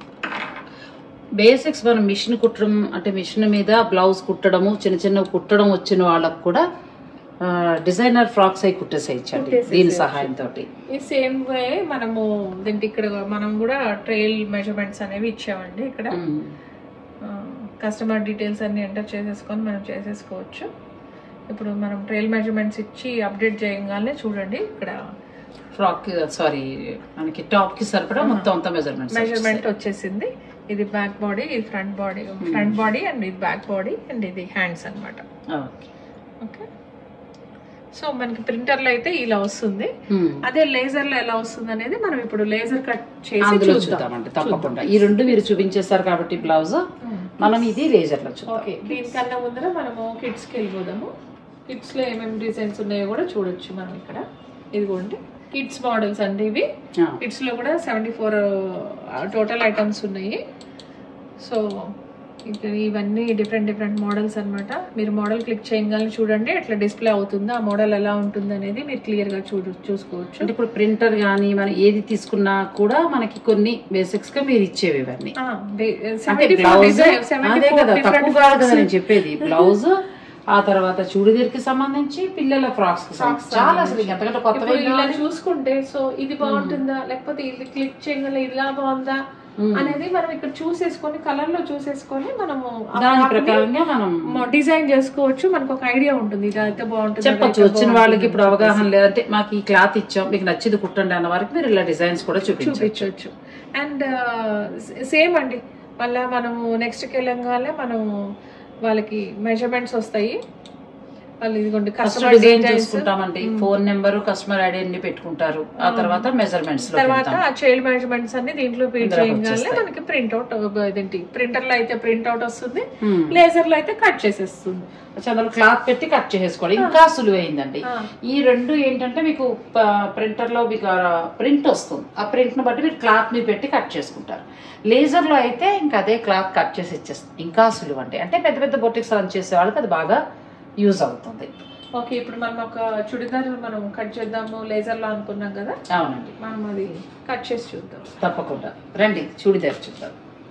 బేసిక్స్ మనం మిషన్ కుట్టడం అంటే మిషన్ మీద బ్లౌజ్ కుట్టడము చిన్న చిన్న కుట్టడం వచ్చిన వాళ్ళకు కూడా డిజైనర్ ఫ్రాక్స్ అయి కుట్టేసేయచ్చండి దీని కుట్టేసేయచ్చు. సహాయంతో ఈ సేమ్ వే మనము దీంట్లో ఇక్కడ మనం కూడా ట్రైల్ మెజర్మెంట్స్ అనేవి ఇచ్చామండి ఇక్కడ కస్టమర్ డీటెయిల్స్ అన్ని ఎంటర్ చేసేసుకొని మనం చేసేసుకోవచ్చు ఇప్పుడు మనం ట్రైల్ మెజర్మెంట్స్ ఇచ్చి అప్డేట్ చేయగానే చూడండి ఇక్కడ ఫ్రాక్ సారీ మనకి టాప్ కి సరిపడా మొత్తం అంతా మెజర్మెంట్స్ మెజర్మెంట్ వచ్చేసింది ఇది బ్యాక్ బాడీ ఇది front body front body and ఇది బ్యాక్ బాడీ అండ్ ఇది హ్యాండ్స్ అన్నమాట ఓకే సో మనకి ప్రింటర్లో అయితే ఇలా వస్తుంది అదే లేజర్ లో ఎలా వస్తుంది అనేది మనం ఇప్పుడు లేజర్ కట్ చేసి అందులో చూద్దాం చూద్దామండి తప్పకుండా ఈ రెండు మీరు చూపించేశారు కాబట్టి బ్లౌజ్ మనం ఇది లేజర్ లో చూద్దాం ఓకే దీనికన్నా ముందర మనము కిడ్స్ కి వెళ్ళిపోదాము కిడ్స్ లో ఏమేమి డిజైన్స్ ఉన్నాయో కూడా చూడొచ్చు మనం ఇక్కడ ఇదిగోండి కిడ్స్ మోడల్స్ అండి ఇవి ఆ. కిడ్స్ లో కూడా సెవెంటీ ఫోర్ టోటల్ ఐటమ్స్ ఉన్నాయి సో ఇక్కడ ఇవన్నీ డిఫరెంట్ డిఫరెంట్ మోడల్స్ అన్నమాట మీరు మోడల్ క్లిక్ చేయగానే చూడండి ఎట్లా డిస్ప్లే అవుతుందో ఆ మోడల్ ఎలా ఉంటుంది అనేది మీరు క్లియర్ గా చూ చూసుకోవచ్చు అంటే ఇప్పుడు ప్రింటర్ కానీ మనం ఏది తీసుకున్నా కూడా మనకి కొన్ని బేసిక్స్ గా మీరు ఇచ్చేవి ఇవన్నీ ఆ, బే- అంటే 74 బ్లౌజ్ design- 74 అదే కదా different తక్కువ కాదు కదా frocks. నేను చెప్పేది బ్లౌజ్ ఆ తర్వాత చూడిదార్ కి సంబంధించి పిల్లల ఫ్రాక్స్ కి సంబంధించి చాలా అసలు ఎంతకంటే ఇప్పుడు కొత్తగా ఇలా చూసుకుంటే సో ఇది బాగుంటుందా లేకపోతే ఇది క్లిక్ చేయగల ఇలా బాగుందా అనేది మనం ఇక్కడ చూసేసుకొని కలర్ లో చూసేసుకొని మనము ఆ దాని cloth ని ప్రకారంగా మనం మ- డిజైన్ చేసుకోవచ్చు మనకు ఒక ఐడియా ఉంటుంది ఇది అయితే బాగుంటుంది చెప్పొచ్చు వచ్చిన వాళ్ళకి ఇప్పుడు అవగాహన లేదంటే మాకు ఈ క్లాత్ ఇచ్చాం మీకు నచ్చింది కుట్టండి అన్న వరకు మీరు ఇలా డిజైన్స్ కూడా చూపించచ్చు చూపించవచ్చు అండ్ సేమ్ అండి మళ్ళా మనము నెక్స్ట్ వెళ్ళంగానే మనము వాళ్ళకి మెజర్మెంట్స్ వస్తాయి వాళ్ళు ఇదిగోండి ఫస్ట్ కస్టమర్ డిజైన్ డీటెయిల్స్ చూసుకుంటామండి ఫోన్ నెంబర్ కస్టమర్ ఐడి అన్ని పెట్టుకుంటారు ఆ తర్వాత మెజర్మెంట్స్ లో తర్వాత పెడతాం. ఆ చైల్డ్ మెజర్మెంట్స్ అన్ని దీంట్లో ఫీడ్ ఇందులోకి చేయగానే వచ్చేస్తాయి. మనకి ప్రింట్ అవుట్ ఇదేంటి ప్రింటర్ లో అయితే ప్రింట్ అవుట్ వస్తుంది Hmm. లేజర్ లో అయితే కట్ చేసేస్తుంది చదువు క్లాత్ పెట్టి కట్ చేసేసుకోవాలి ఇంకా సులువైందండి ఆ. ఈ రెండు ఏంటంటే మీకు ప్రింటర్ లో మీకు ప్రింట్ వస్తుంది ఆ ప్రింట్ ను బట్టి మీరు క్లాత్ మీద పెట్టి కట్ చేసుకుంటారు లేజర్ లో అయితే ఇంకా అదే క్లాత్ కట్ చేసి ఇచ్చేస్తుంది ఇంకా సులువు అంటే అంటే పెద్ద పెద్ద బొటిక్స్ రన్ చేసే వాళ్ళకి అది బాగా యూజ్ అవుతుంది ఓకే ఇప్పుడు మనం ఒక చుడిదార్ మనం కట్ చేద్దాము లేజర్ లో అనుకున్నాం కదా అవునండి మనం అది కట్ చేసి చూద్దాం తప్పకుండా రండి చూడిదార్ చూద్దాం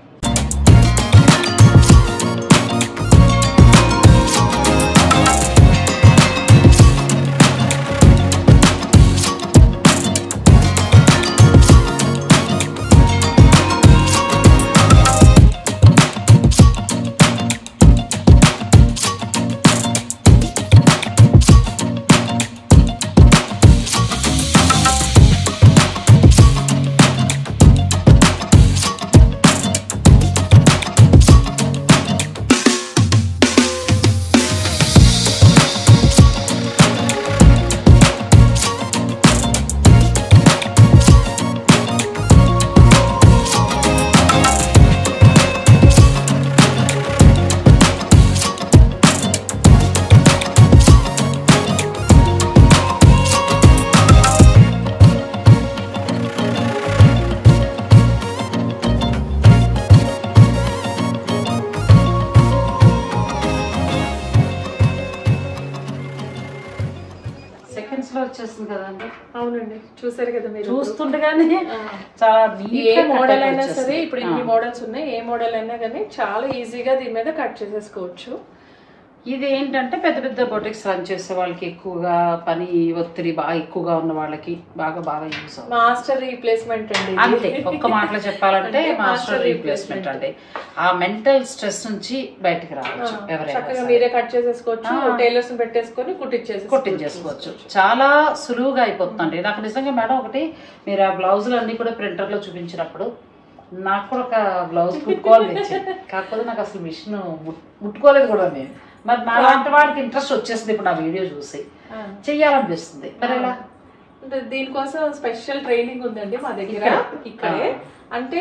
సెకండ్స్ లో వచ్చేస్తుంది కదండి అవునండి చూసారు కదా మీరు చూస్తుండగానే ఆ. చాలా ఏ neat గా మోడల్ cut అయినా వచ్చేస్తుంది. సరే ఇప్పుడు ఇన్ని మోడల్స్ ఉన్నాయి ఏ మోడల్ అయినా కానీ చాలా ఈజీగా దీని మీద కట్ చేసేసుకోవచ్చు ఇది ఏంటంటే పెద్ద పెద్ద బొటిక్స్ రన్ చేసే వాళ్ళకి ఎక్కువగా పని ఒత్తిడి బాగా ఎక్కువగా ఉన్న వాళ్ళకి బాగా బాగా యూస్ అవుతుంది మాస్టర్ రీప్లేస్మెంట్ అండి ఇది. అంతే ఒక్క మాటలో చెప్పాలంటే అంటే మాస్టర్ master రీప్లేస్మెంట్ అంటే ఆ మెంటల్ స్ట్రెస్ నుంచి బయటకు రావచ్చు ఎవరైనా చక్కగా సరే. మీరే కట్ చేసేసుకోవచ్చు టైలర్స్ పెట్టేసుకొని కుట్టించేసి కొట్టించేసుకోవచ్చు చాలా సులువుగా అయిపోతుందండి నాకు నిజంగా మేడం ఒకటి మీరు ఆ బ్లౌజులు అన్ని కూడా ప్రింటర్ లో చూపించినప్పుడు నాకు కూడా ఒక బ్లౌజ్ కుట్టుకోవాలని తెచ్చింది కాకపోతే నాకు అసలు మిషన్ ముట్టుకోలేదు కూడా నేను మరి నా లాంటి వాళ్ళకి ఇంట్రెస్ట్ వచ్చేసింది ఇప్పుడు నా వీడియో చూసి చెయ్యాలనిపిస్తుంది మరి ఎలా అంటే దీనికోసం స్పెషల్ ట్రైనింగ్ ఉందండి మా దగ్గర ఇక్కడ? ఇక్కడే అంటే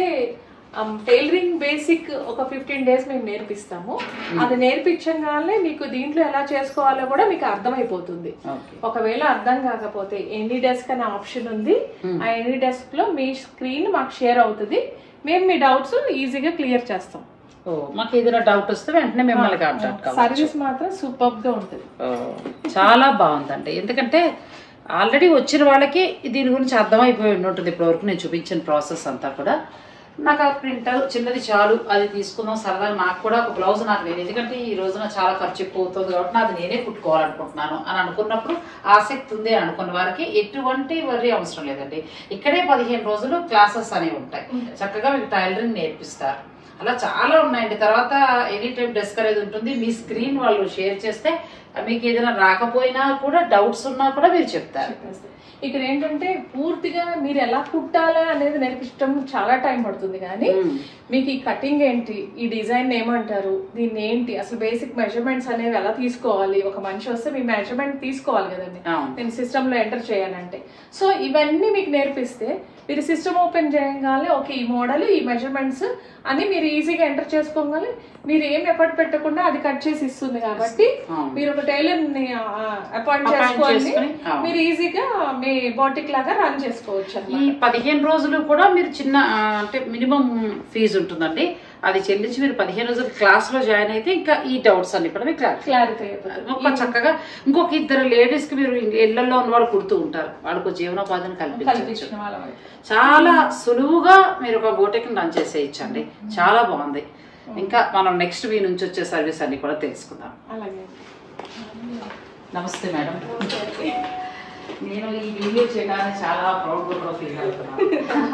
టైలరింగ్ బేసిక్ ఒక ఫిఫ్టీన్ డేస్ మేము నేర్పిస్తాము అది నేర్పించగానే మీకు దీంట్లో ఎలా చేసుకోవాలో కూడా మీకు అర్థమైపోతుంది ఓకే ఒకవేళ అర్థం కాకపోతే ఎనీ డెస్క్ అనే ఆప్షన్ ఉంది ఆ ఎనీ డెస్క్ లో మీ స్క్రీన్ మాకు షేర్ అవుతుంది మేము మీ డౌట్స్ ఈజీగా క్లియర్ చేస్తాం ఓ మాకు ఏదైనా డౌట్ వస్తే వెంటనే మిమ్మల్ని కాంటాక్ట్ కావాలి సర్వీస్ మాత్రం సూపర్ గా ఉంటుంది ఓ, చాలా బాగుందండి ఎందుకంటే ఆల్రెడీ వచ్చిన వాళ్ళకి దీని గురించి అర్థమైపోయి ఉంటుంది ఇప్పటివరకు నేను చూపించిన ప్రాసెస్ అంతా కూడా నాకు ఆ ప్రింటర్ చిన్నది చాలు అది తీసుకుందాం సరదాగా నాకు కూడా ఒక బ్లౌజ్ నాకు లేదు ఎందుకంటే ఈ రోజున చాలా ఖర్చు ఎక్కువ అవుతుంది కాబట్టి నాది నేనే కుట్టుకోవాలనుకుంటున్నాను అని అనుకున్నప్పుడు ఆసక్తి ఉంది అని అనుకున్న వారికి ఎటువంటి వరి అవసరం లేదండి ఇక్కడే పదిహేను రోజులు క్లాసెస్ అనేవి ఉంటాయి చక్కగా మీకు టైలరింగ్ నేర్పిస్తారు అలా చాలా ఉన్నాయండి తర్వాత ఎనీ టైం డెస్క్ అనేది ఉంటుంది మీ స్క్రీన్ వాళ్ళు షేర్ చేస్తే మీకు ఏదైనా రాకపోయినా కూడా డౌట్స్ ఉన్నా కూడా మీరు చెప్తారు ఇక్కడ ఏంటంటే పూర్తిగా మీరు ఎలా కుట్టాలా అనేది నేర్పించడం చాలా టైం పడుతుంది కానీ మ్మ్. మీకు ఈ కటింగ్ ఏంటి ఈ డిజైన్ ఏమంటారు దీన్ని ఏంటి అసలు బేసిక్ మెజర్మెంట్స్ అనేవి ఎలా తీసుకోవాలి ఒక మనిషి వస్తే మీ మెజర్మెంట్ తీసుకోవాలి కదండి అవును నేను సిస్టమ్ లో ఎంటర్ చేయాలంటే సో ఇవన్నీ మీకు నేర్పిస్తే మీరు సిస్టమ్ ఓపెన్ చేయగానే ఓకే ఈ మోడల్ ఈ మెజర్మెంట్స్ అన్ని మీరు ఈజీగా ఎంటర్ చేసుకోగానే మీరు ఏం ఎఫర్ట్ పెట్టకుండా అది కట్ చేసి ఇస్తుంది కాబట్టి అవును. మీరు ఒక టైలర్ ని అపాయింట్ Appoint చేసుకోవాలి చేసుకొని, అవును. మీరు ఈజీగా మీ బాటిక్ లాగా రన్ చేసుకోవచ్చు ఈ అన్నమాట పదిహేను రోజులు కూడా మీరు చిన్న ఆ, అంటే మినిమం ఫీజు ఉంటుందండి అది చెల్లించి మీరు పదిహేను రోజులు క్లాస్ లో జాయిన్ అయితే ఇంకా ఈ డౌట్స్ అన్ని కూడా మీకు క్లారిఫై క్లారిఫై అయిపోతుంది ఒక చక్కగా ఇంకొక ఇద్దరు లేడీస్ కి మీరు ఇళ్లలో ఉన్న వాళ్ళు కుడుతూ ఉంటారు వాళ్ళకు జీవనోపాధిని కల్పించవచ్చు కల్పించిన వాళ్ళం చాలా సులువుగా మీరు ఒక బోటెక్ రన్ చేసేయచ్చండి చాలా బాగుంది ఇంకా మనం నెక్స్ట్ వీ నుంచి వచ్చే సర్వీస్ అన్ని కూడా తెలుసుకుందాం అలాగే నమస్తే మేడం నేను ఈ వీడియో చేయడానికి చాలా ప్రౌడ్గా కూడా ఫీల్ అవుతున్నాను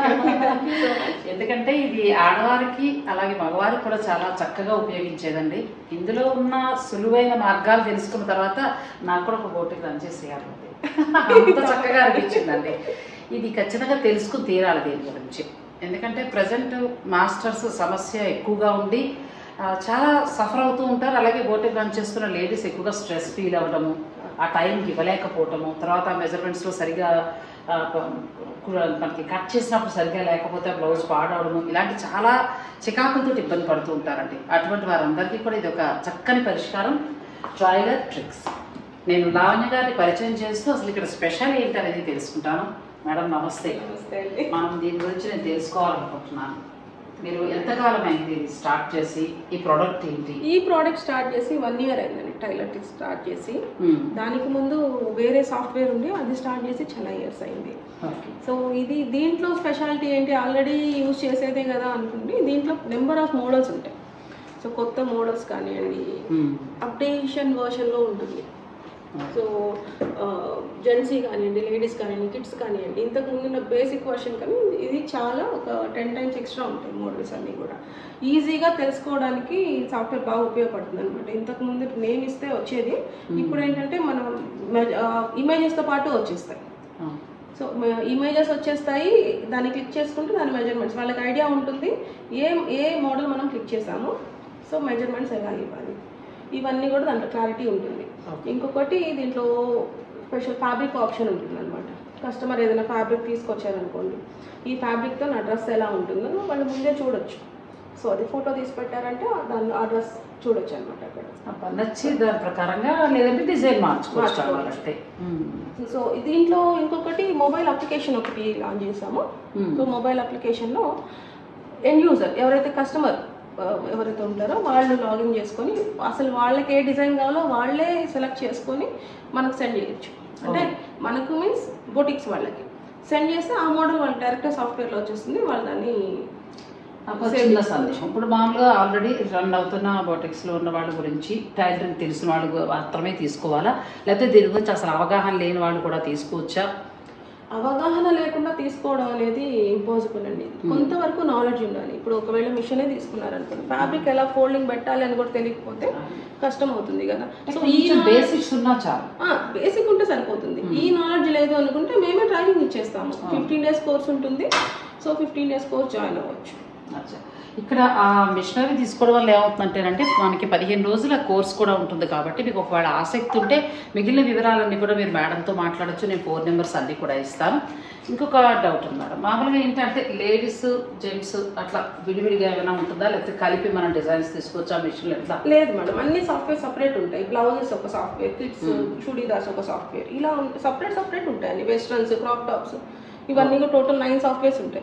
ఎందుకంటే ఇది ఆడవారికి అలాగే మగవారికి కూడా చాలా చక్కగా ఉపయోగించేదండి ఇందులో ఉన్న సులువైన మార్గాలు తెలుసుకున్న తర్వాత నాకు కూడా ఒక బోటికి రన్ చేసేయాలి అంత చక్కగా అనిపించిందండి ఇది ఖచ్చితంగా తెలుసుకుని తీరాలి దీని గురించి ఎందుకంటే ప్రజెంట్ మాస్టర్స్ సమస్య ఎక్కువగా ఉండి ఆ, చాలా సఫర్ అవుతూ ఉంటారు అలాగే బోటిక్ రన్ చేస్తున్న లేడీస్ ఎక్కువగా స్ట్రెస్ ఫీల్ అవ్వడము ఆ టైంకి ఇవ్వలేకపోవటము తర్వాత మెజర్మెంట్స్లో సరిగా ఆ, కు- మనకి కట్ చేసినప్పుడు సరిగా లేకపోతే బ్లౌజ్ పాడవడము ఇలాంటి చాలా చికాకులతో ఇబ్బంది పడుతూ ఉంటారండి అటువంటి వారందరికీ కూడా ఇది ఒక చక్కని పరిష్కారం ట్రైలర్ ట్రిక్స్ నేను లావణ్య గారిని పరిచయం చేస్తూ అసలు ఇక్కడ స్పెషల్ ఏంటి అనేది తెలుసుకుంటాను మేడం నమస్తే నమస్తే అండి మనం దీని గురించి నేను తెలుసుకోవాలనుకుంటున్నాను మీరు ఎంతకాలం అయింది ఇది స్టార్ట్ చేసి ఈ ప్రోడక్ట్ ఏంటి ఈ ప్రోడక్ట్ స్టార్ట్ చేసి వన్ ఇయర్ అయిందండి టైలర్ టిక్ స్టార్ట్ చేసి మ్మ్. దానికి ముందు వేరే సాఫ్ట్వేర్ ఉంది అది స్టార్ట్ చేసి చాలా ఇయర్స్ అయింది ఓకే సో ఇది దీంట్లో స్పెషాలిటీ ఏంటి ఆల్రెడీ యూజ్ చేసేదే కదా అనుకుంటే దీంట్లో నెంబర్ ఆఫ్ మోడల్స్ ఉంటాయి సో కొత్త మోడల్స్ కానివ్వండి మ్మ్. అప్డేషన్ వర్షన్లో ఉంటుంది సో జెంట్సీ కానివ్వండి లేడీస్ కానివ్వండి కిడ్స్ కానివ్వండి ఇంతకు ముందున్న బేసిక్ వర్షన్ కానీ ఇది చాలా ఒక టెన్ టైమ్స్ ఎక్స్ట్రా ఉంటాయి మోడల్స్ అన్నీ కూడా ఈజీగా తెలుసుకోవడానికి సాఫ్ట్వేర్ బాగా ఉపయోగపడుతుంది అనమాట ఇంతకు ముందు నేమ్ ఇస్తే వచ్చేది ఇప్పుడు ఏంటంటే మనం ఇమేజెస్తో పాటు వచ్చేస్తాయి ఆ. సో ఇమేజెస్ వచ్చేస్తాయి దాన్ని క్లిక్ చేసుకుంటే దాని మెజర్మెంట్స్ వాళ్ళకి ఐడియా ఉంటుంది ఏ ఏ మోడల్ మనం క్లిక్ చేసామో సో మెజర్మెంట్స్ ఎలా ఇవ్వాలి ఇవన్నీ కూడా దాంట్లో క్లారిటీ ఉంటుంది ఇంకొకటి దీంట్లో స్పెషల్ ఫ్యాబ్రిక్ ఆప్షన్ ఉంటుంది అనమాట కస్టమర్ ఏదైనా ఫ్యాబ్రిక్ తీసుకొచ్చారనుకోండి ఈ ఫ్యాబ్రిక్తో నా డ్రెస్ ఎలా ఉంటుందో వాళ్ళు ముందే చూడొచ్చు సో అది ఫోటో తీసి పెట్టారంటే దాని ఆ డ్రెస్ చూడొచ్చు అనమాట అక్కడ అబ్బా, నచ్చి దాని ప్రకారంగా లేదంటే డిజైన్ మార్చుకోవచ్చు మార్చుకోవచ్చు. కావాలంటే మ్మ్. సో దీంట్లో ఇంకొకటి మొబైల్ అప్లికేషన్ ఒకటి లాంచ్ చేసాము మ్మ్. సో మొబైల్ అప్లికేషన్లో ఎండ్ యూజర్ ఎవరైతే కస్టమర్ ఎవరైతే ఉంటారో వాళ్ళు లాగిన్ చేసుకొని అసలు వాళ్ళకి ఏ డిజైన్ కావాలో వాళ్ళే సెలెక్ట్ చేసుకొని మనకు సెండ్ చేయొచ్చు అంటే మనకు మీన్స్ బొటిక్స్ వాళ్ళకి సెండ్ చేస్తే ఆ మోడల్ వాళ్ళకి డైరెక్ట్గా సాఫ్ట్వేర్లో వచ్చేస్తుంది వాళ్ళు దాన్ని నాకు ఒక చిన్న సందేశం ఇప్పుడు మామూలుగా ఆల్రెడీ రన్ అవుతున్న బోటిక్స్ లో ఉన్న వాళ్ళ గురించి టైలరింగ్ తెలిసిన వాళ్ళు మాత్రమే తీసుకోవాలా లేకపోతే దీని గురించి అసలు అవగాహన లేని వాళ్ళు కూడా తీసుకోవచ్చా అవగాహన లేకుండా తీసుకోవడం అనేది ఇంపాసిబుల్ అండి కొంతవరకు నాలెడ్జ్ ఉండాలి ఇప్పుడు ఒకవేళ మిషనే తీసుకున్నారనుకోండి ఫ్యాబ్రిక్ ఎలా ఫోల్డింగ్ పెట్టాలి అని కూడా తెలియకపోతే కష్టం అవుతుంది కదా సో ఈ కొంచెం బేసిక్స్ ఉన్నా చాలు బేసిక్ ఉంటే సరిపోతుంది ఈ నాలెడ్జ్ లేదు అనుకుంటే మేమే ట్రైనింగ్ ఇచ్చేస్తాము ఫిఫ్టీన్ డేస్ కోర్స్ ఉంటుంది so fifteen days course join అవ్వచ్చు అచ్చా. ఇక్కడ ఆ మిషనరీ తీసుకోవడం వల్ల ఏమవుతుందంటేనంటే మనకి పదిహేను రోజుల కోర్స్ కూడా ఉంటుంది కాబట్టి మీకు ఒకవేళ ఆసక్తి ఉంటే మిగిలిన వివరాలన్నీ కూడా మీరు మేడంతో మాట్లాడొచ్చు నేను ఫోన్ నెంబర్స్ అన్నీ కూడా ఇస్తాను ఇంకొక డౌట్ ఉంది మేడం మామూలుగా ఏంటంటే లేడీస్ జెంట్స్ అట్లా విడివిడిగా ఏమైనా ఉంటుందా లేకపోతే కలిపి మనం డిజైన్స్ తీసుకోవచ్చా మిషన్లు ఎట్లా లేదు మేడం అన్ని సాఫ్ట్వేర్ సపరేట్ ఉంటాయి బ్లౌజెస్ ఒక సాఫ్ట్వేర్ కిడ్స్ చూడీదార్స్ ఒక సాఫ్ట్వేర్ ఇలా సపరేట్ సపరేట్ ఉంటాయి అన్ని వెస్ట్రన్స్ క్రాప్ టాప్స్ ఇవన్నీ కూడా టోటల్ నైన్ సాఫ్ట్వేర్స్ ఉంటాయి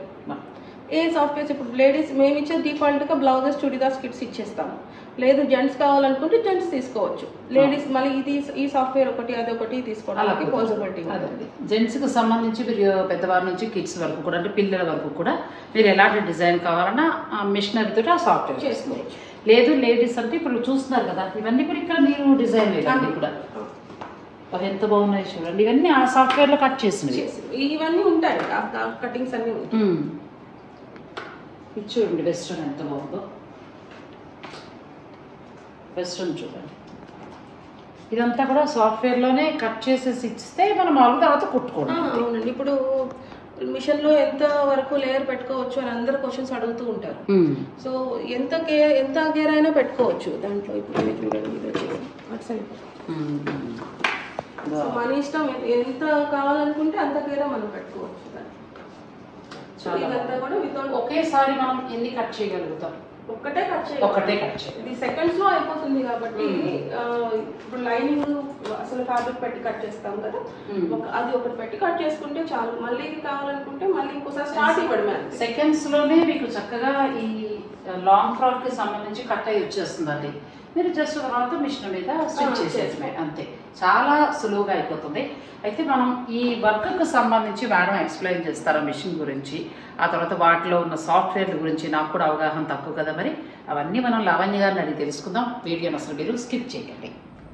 ఏ సాఫ్ట్వేర్స్ ఇప్పుడు లేడీస్ మేము ఇచ్చే డిఫాల్ట్గా బ్లౌజెస్ చుడిదార్స్ కిట్స్ ఇచ్చేస్తాము లేదు జెంట్స్ కావాలనుకుంటే జెంట్స్ తీసుకోవచ్చు లేడీస్ మళ్ళీ ఇది ఈ సాఫ్ట్వేర్ ఒకటి అది ఒకటి తీసుకోవడానికి పాసిబిలిటీ అదండి జెంట్స్కి సంబంధించి మీరు పెద్దవారి నుంచి కిడ్స్ వరకు కూడా అంటే పిల్లల వరకు కూడా మీరు ఎలాంటి డిజైన్ కావాలన్నా ఆ మిషనరీ తోటి ఆ సాఫ్ట్వేర్ చేసుకోవచ్చు లేదు లేడీస్ అంటే ఇప్పుడు చూస్తున్నారు కదా ఇవన్నీ కూడా ఇక్కడ మీరు డిజైన్ వేయాలి కూడా అవి ఎంత బాగున్నాయి చూడండి ఇవన్నీ ఆ సాఫ్ట్వేర్లో కట్ చేసినవి ఇవన్నీ ఉంటాయి కటింగ్స్ అన్ని ఉంటాయి మ్మ్. ఇది చూడండి వెస్ట్రన్ ఎంత బాగుందో వెస్ట్రన్ చూడండి ఇదంతా కూడా సాఫ్ట్వేర్లోనే కట్ చేసేసి ఇస్తే మనం మామూలు తర్వాత ఆ, కుట్టుకోవడం అవునండి ఇప్పుడు మిషన్ లో ఎంత వరకు లేయర్ పెట్టుకోవచ్చు అని అందరు క్వశ్చన్స్ అడుగుతూ ఉంటారు మ్మ్. సో ఎంత గేర్ ఎంత గేర్ అయినా పెట్టుకోవచ్చు దాంట్లో ఇప్పుడు ఇది చూడండి ఇది వచ్చేసి అటు సైడ్ మ్మ్. సో మన ఇష్టం ఎ- ఎంత కావాలనుకుంటే అంత గేర మనం పెట్టుకోవచ్చు దాన్ని. సో చాలా ఇదంతా కూడా వితౌట్ ఒకేసారి మనం ఎన్ని కట్ చేయగలుగుతాం ఒక్కటే కట్ చేయాలి ఒకటే కట్ చేయాలి ఇది సెకండ్స్ లో అయిపోతుంది కాబట్టి ఆ, ఇప్పుడు లైనింగ్ అసలు ఫ్యాబ్రిక్ పెట్టి కట్ చేస్తాం కదా మ్మ్. ఒక అది ఒకటి పెట్టి కట్ చేసుకుంటే చాలు మళ్ళీ ఇది కావాలనుకుంటే మళ్ళీ ఇంకోసారి స్టార్ట్ ఇవ్వడమే అంతే. సెకండ్స్ లోనే మీకు చక్కగా ఈ లాంగ్ ఫ్రాక్ కి సంబంధించి కట్ అయ్యి వచ్చేస్తుందండి మీరు జస్ట్ తర్వాత మిషన్ మీద స్టిచ్ ఆ, చేసేయడమే అంతే చాలా సులువుగా అయిపోతుంది అయితే మనం ఈ వర్క్ కు సంబంధించి మేడం ఎక్స్ప్లెయిన్ చేస్తారా మిషన్ గురించి ఆ తర్వాత వాటిలో ఉన్న సాఫ్ట్వేర్ల గురించి నాకు కూడా అవగాహన తక్కువ కదా మరి అవన్నీ మనం లావణ్య గారిని అడిగి తెలుసుకుందాం వీడియోని అసలు మీరు స్కిప్ చేయండి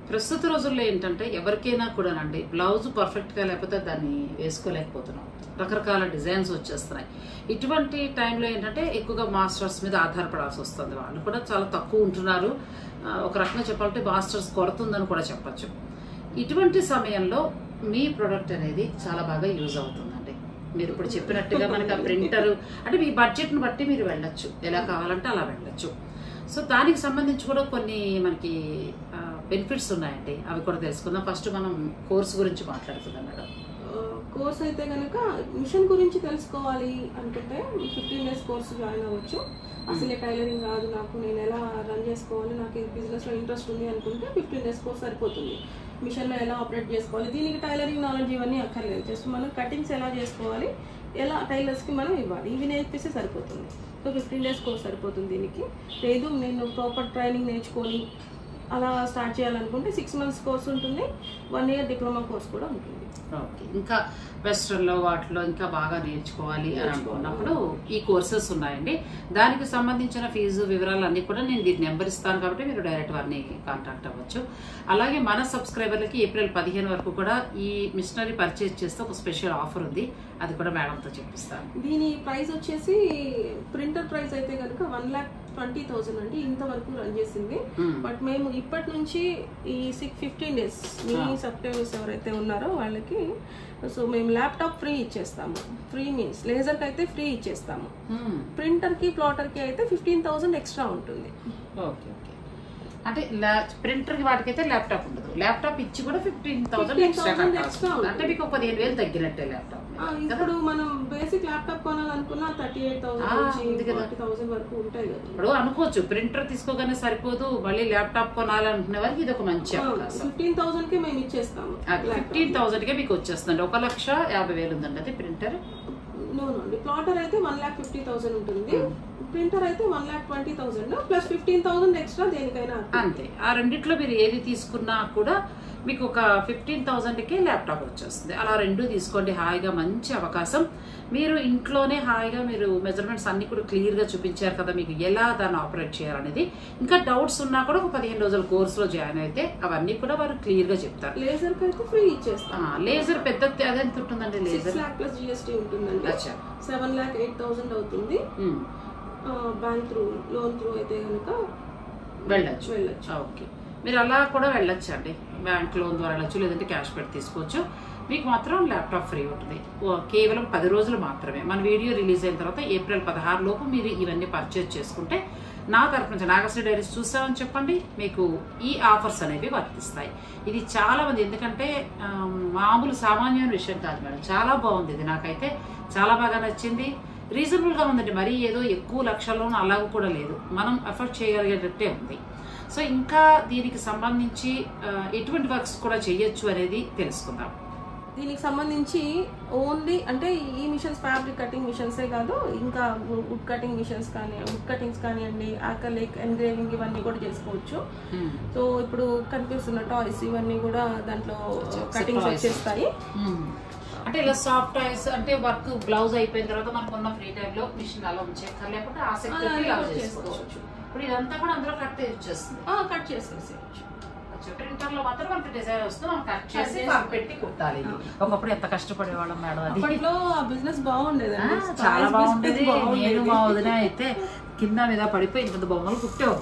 ప్రస్తుత రోజుల్లో ఏంటంటే ఎవరికైనా కూడానండి బ్లౌజ్ పర్ఫెక్ట్గా లేకపోతే దాన్ని వేసుకోలేకపోతున్నాం రకరకాల డిజైన్స్ వచ్చేస్తున్నాయి ఇటువంటి టైంలో ఏంటంటే ఎక్కువగా మాస్టర్స్ మీద ఆధారపడాల్సి వస్తుంది వాళ్ళు కూడా చాలా తక్కువ ఉంటున్నారు ఆ, ఒక రకంగా చెప్పాలంటే మాస్టర్స్ కొరత ఉందని కూడా చెప్పచ్చు ఇటువంటి సమయంలో మీ ప్రోడక్ట్ అనేది చాలా బాగా యూజ్ అవుతుందండి మీరు ఇప్పుడు చెప్పినట్టుగా మనకి ఆ ప్రింటర్ అంటే మీ బడ్జెట్ని బట్టి మీరు వెళ్ళొచ్చు ఎలా కావాలంటే అలా వెళ్ళొచ్చు సో దానికి సంబంధించి కూడా కొన్ని మనకి బెనిఫిట్స్ ఉన్నాయండి అవి కూడా తెలుసుకుందాం ఫస్ట్ మనం కోర్స్ గురించి మాట్లాడుకుందాం మేడం కోర్స్ అయితే కనుక మిషన్ గురించి తెలుసుకోవాలి అనుకుంటే ఫిఫ్టీన్ డేస్ కోర్స్ జాయిన్ అవ్వచ్చు అసలే టైలరింగ్ రాదు నాకు నేను ఎలా రన్ చేసుకోవాలి నాకు ఈ బిజినెస్లో ఇంట్రెస్ట్ ఉంది అనుకుంటే ఫిఫ్టీన్ డేస్ కోర్స్ సరిపోతుంది మిషన్లో ఎలా ఆపరేట్ చేసుకోవాలి దీనికి టైలరింగ్ నాలెడ్జ్ ఇవన్నీ అక్కర్లేదు జస్ట్ మనం కటింగ్స్ ఎలా చేసుకోవాలి ఎలా టైలర్స్కి మనం ఇవ్వాలి ఇవి నేర్పిస్తే సరిపోతుంది సో ఫిఫ్టీన్ డేస్ కోర్స్ సరిపోతుంది దీనికి లేదు నేను ప్రాపర్ ట్రైనింగ్ నేర్చుకొని అలా స్టార్ట్ చేయాలనుకుంటే సిక్స్ మంత్స్ కోర్స్ ఉంటుంది వన్ ఇయర్ డిప్లొమా కోర్స్ కూడా ఉంటుంది ఓకే ఇంకా వెస్ట్రన్లో వాటిలో ఇంకా బాగా నేర్చుకోవాలి అని అనుకున్నప్పుడు ఈ కోర్సెస్ ఉన్నాయండి దానికి సంబంధించిన ఫీజు వివరాలు అన్ని కూడా నేను దీనికి నెంబర్ ఇస్తాను కాబట్టి మీరు డైరెక్ట్ వారిని కాంటాక్ట్ అవ్వచ్చు అలాగే మన సబ్స్క్రైబర్లకి ఏప్రిల్ పదిహేను వరకు కూడా ఈ మిషనరీ పర్చేజ్ చేస్తే ఒక స్పెషల్ ఆఫర్ ఉంది అది కూడా మేడంతో చెప్పిస్తాను దీని ప్రైస్ వచ్చేసి ప్రింటర్ ప్రైస్ అయితే కనుక వన్ ల్యాక్ ట్వంటీ థౌసండ్ అండి ఇంతవరకు రన్ చేసింది మ్మ్. బట్ మేము ఇప్పటి నుంచి ఈ సిక్స్ ఫిఫ్టీన్ డేస్ మీ సబ్స్క్రైబర్స్ ఎవరైతే ఉన్నారో వాళ్ళకి సో మేము ల్యాప్టాప్ ఫ్రీ ఇచ్చేస్తాము ఫ్రీ మీన్స్ లేజర్కి అయితే ఫ్రీ ఇచ్చేస్తాము మ్మ్. ప్రింటర్కి ప్లాటర్కి అయితే ఫిఫ్టీన్ థౌసండ్ ఎక్స్ట్రా ఉంటుంది ఓకే ఓకే అంటే ప్రింటర్ కి వాటికైతే ల్యాప్టాప్ ఉండదు ల్యాప్టాప్ ఇచ్చి కూడా ఫిఫ్టీన్ థౌసండ్ 15,000 ఎక్స్ట్రా extra కట్టాల్సి ఉంటుంది. అంటే మీకు ఒక పదిహేను వేలు తగ్గినట్టే ల్యాప్టాప్ ఆ, ఇప్పుడు మనం బేసిక్ ల్యాప్టాప్ కొనాలనుకున్నా థర్టీ ఎయిట్ ఆ, థౌసండ్ ఉంది నుంచి కదా. ఫార్టీ థౌసండ్ వరకు ఉంటాయి కదా ఇప్పుడు అనుకోవచ్చు ప్రింటర్ తీసుకోగానే సరిపోదు మళ్ళీ ల్యాప్టాప్ కొనాలనుకునే వారికి ఇది ఒక మంచి అవకాశం ఫిఫ్టీన్ థౌసండ్ కి మేము ఇచ్చేస్తాము ఫిఫ్టీన్ థౌసండ్ కే మీకు వచ్చేస్తుంది ఒక లక్ష యాభై వేలు ఉందండి అది ప్రింటర్ నో నో అండి ప్లాటర్ అయితే వన్ ల్యాక్ ఫిఫ్టీ థౌసండ్ ఉంటుంది ప్రింటర్ అయితే one lakh twenty thousand plus fifteen thousand extra దేనికైనా అంతే ఆ రెండిట్లో మీరు ఏది తీసుకున్నా కూడా మీకు ఒక ఫిఫ్టీన్ థౌసండ్కే ల్యాప్టాప్ వచ్చేస్తుంది అలా రెండు తీసుకోండి హాయిగా మంచి అవకాశం మీరు ఇంట్లోనే హాయిగా మీరు మెజర్మెంట్స్ అన్ని కూడా క్లియర్గా చూపించారు కదా మీకు ఎలా దాన్ని ఆపరేట్ చేయాలనేది ఇంకా డౌట్స్ ఉన్నా కూడా ఒక పదిహేను రోజుల కోర్సులో జాయిన్ అయితే అవన్నీ కూడా వారు క్లియర్గా చెప్తారు లేజర్ కి అయితే ఫ్రీ ఇచ్చేస్తాం లేజర్ పెద్ద అదెంత ఉంటుందండి six laser lakh plus GST ఉంటుందండి అచ్చా సెవెన్ ల్యాక్ ఎయిట్ థౌసండ్ అవుతుంది ఉమ్, బ్యాంక్ త్రూ లోన్ త్రూ అయితే కనుక వెళ్ళచ్చు వెళ్ళొచ్చు ఓకే మీరు అలా కూడా వెళ్ళొచ్చు అండి బ్యాంక్ లోన్ ద్వారా వెళ్ళొచ్చు లేదంటే క్యాష్ పెట్టి తీసుకోవచ్చు మీకు మాత్రం ల్యాప్టాప్ ఫ్రీ ఉంటుంది ఓ, కేవలం పది రోజులు మాత్రమే మన వీడియో రిలీజ్ అయిన తర్వాత ఏప్రిల్ పదహారు లోపు మీరు ఇవన్నీ పర్చేజ్ చేసుకుంటే నా తరఫు నుంచి నాగశ్రీ డైరీస్ చూసామని చెప్పండి మీకు ఈ ఆఫర్స్ అనేవి వర్తిస్తాయి ఇది చాలా మంది ఎందుకంటే ఆ, మామూలు సామాన్యమైన విషయం కాదు మేడం చాలా బాగుంది ఇది నాకైతే చాలా బాగా నచ్చింది రీజనబుల్ గా ఉందండి మరీ ఏదో ఎక్కువ లక్షల్లోనూ అలాగ కూడా లేదు మనం ఎఫర్ట్ చేయగలిగేటట్టే ఉంది సో ఇంకా దీనికి సంబంధించి ఆ, ఎటువంటి వర్క్స్ కూడా చేయొచ్చు అనేది తెలుసుకుందాం దీనికి సంబంధించి ఓన్లీ అంటే ఈ మిషన్స్ ఫ్యాబ్రిక్ కటింగ్ మిషన్సే కాదు ఇంకా వుడ్ కటింగ్ మిషన్స్ కానీ వుడ్ కటింగ్స్ కానివ్వండి ఆకలిక్ ఎంగ్రేవింగ్ ఇవన్నీ కూడా చేసుకోవచ్చు సో ఇప్పుడు కనిపిస్తున్న టాయ్స్ ఇవన్నీ కూడా దాంట్లో కటింగ్స్ toys. వచ్చేస్తాయి మ్మ్. అంటే ఇలా సాఫ్ట్ టాయ్స్ అంటే వర్క్ బ్లౌజ్ అయిపోయిన తర్వాత మనకు ఉన్న ఫ్రీ టైం లో మిషన్ అలా ఉంచేస్తారు లేకపోతే ఆసక్తి అలా ఉంటే ఇలా కూడా చేసుకోవచ్చు చేసుకోవచ్చు. ఇప్పుడు ఇదంతా కూడా అందులో కట్ వచ్చేస్తుంది కట్ చేసేసేయచ్చు ప్రింటర్ లో మాత్రం మనకి డిజైన్ వస్తుంది మనం కట్ చేసి చేసి ఫర్ పెట్టి కుట్టాలి ఇది. ఒకప్పుడు ఎంత కష్టపడేవాళ్ళం మేడం అది అప్పట్లో ఆ బిజినెస్ బాగుండేది ఆ, చాలా బాగుండేది నేను మా వదిన అయితే కింద మీద పడిపోయి ఇంత బొమ్మలు కుట్టావు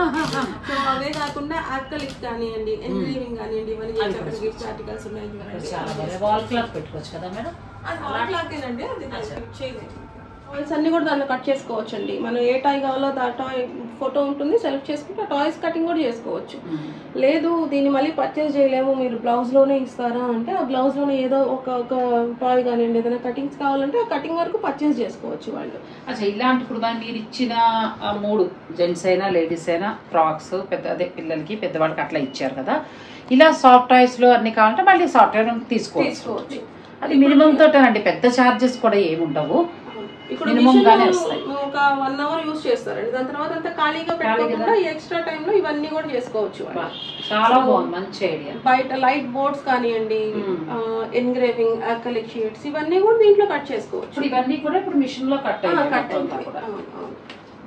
సో అవే కాకుండా ఆర్కలిక్ కానివ్వండి ఎంగ్రేవింగ్ కానివ్వండి ఇవన్నీ చేసేటప్పుడు గిఫ్ట్ ఆర్టికల్స్ ఉన్నాయి చూడండి. చాలా బాగా వాల్ క్లాక్ పెట్టుకోవచ్చు కదా మేడం అది వాల్ లాగేనండి అది దాన్ని చేయలేదు టాయ్స్ అన్ని కూడా దాంట్లో కట్ చేసుకోవచ్చు అండి మనం ఏ టాయ్ కావాలో ఆ టాయ్ ఫోటో ఉంటుంది సెలెక్ట్ చేసుకుంటే ఆ టాయ్స్ కటింగ్ కూడా చేసుకోవచ్చు లేదు దీన్ని మళ్ళీ పర్చేస్ చేయలేము మీరు బ్లౌజ్ లోనే ఇస్తారా అంటే ఆ బ్లౌజ్ లోనే ఏదో ఒక ఒక టాయ్ కానివ్వండి ఏదైనా కటింగ్స్ కావాలంటే ఆ కటింగ్ వరకు పర్చేస్ చేసుకోవచ్చు వాళ్ళు అచ్చా ఇలాంటి ఇప్పుడు దాన్ని మీరు ఇచ్చిన ఆ మూడు జెంట్స్ అయినా లేడీస్ అయినా ఫ్రాక్స్ పెద్ద అదే పిల్లలకి పెద్దవాళ్ళకి అట్లా ఇచ్చారు కదా ఇలా సాఫ్ట్ టాయ్స్ లో అన్ని కావాలంటే మళ్ళీ సాఫ్ట్వేర్ తీసుకోవచ్చు తీసుకోవచ్చు అది మినిమం తోటేనండి పెద్ద చార్జెస్ కూడా ఏమి ఉండవు ఇప్పుడు Minimum మిషన్ గానే వస్తాయి. ఒక వన్ అవర్ యూస్ చేస్తారండి దాని తర్వాత అంతా ఖాళీగా పెట్టుకోకుండా ఈ ఎక్స్ట్రా టైం లో ఇవన్నీ కూడా చేసుకోవచ్చు వాళ్ళు. చాలా బాగుంది మంచి ఐడియా బయట లైట్ బోర్డ్స్ కానివ్వండి ఎన్గ్రేవింగ్ అకలిక్ షీట్స్ ఇవన్నీ కూడా దీంట్లో కట్ చేసుకోవచ్చు ఇప్పుడు ఇవన్నీ కూడా ఇప్పుడు మిషన్ లో కట్ ఆ, అయ్యాయి కట్ మొత్తం అంతా అయింది. కూడా అవును, అవును.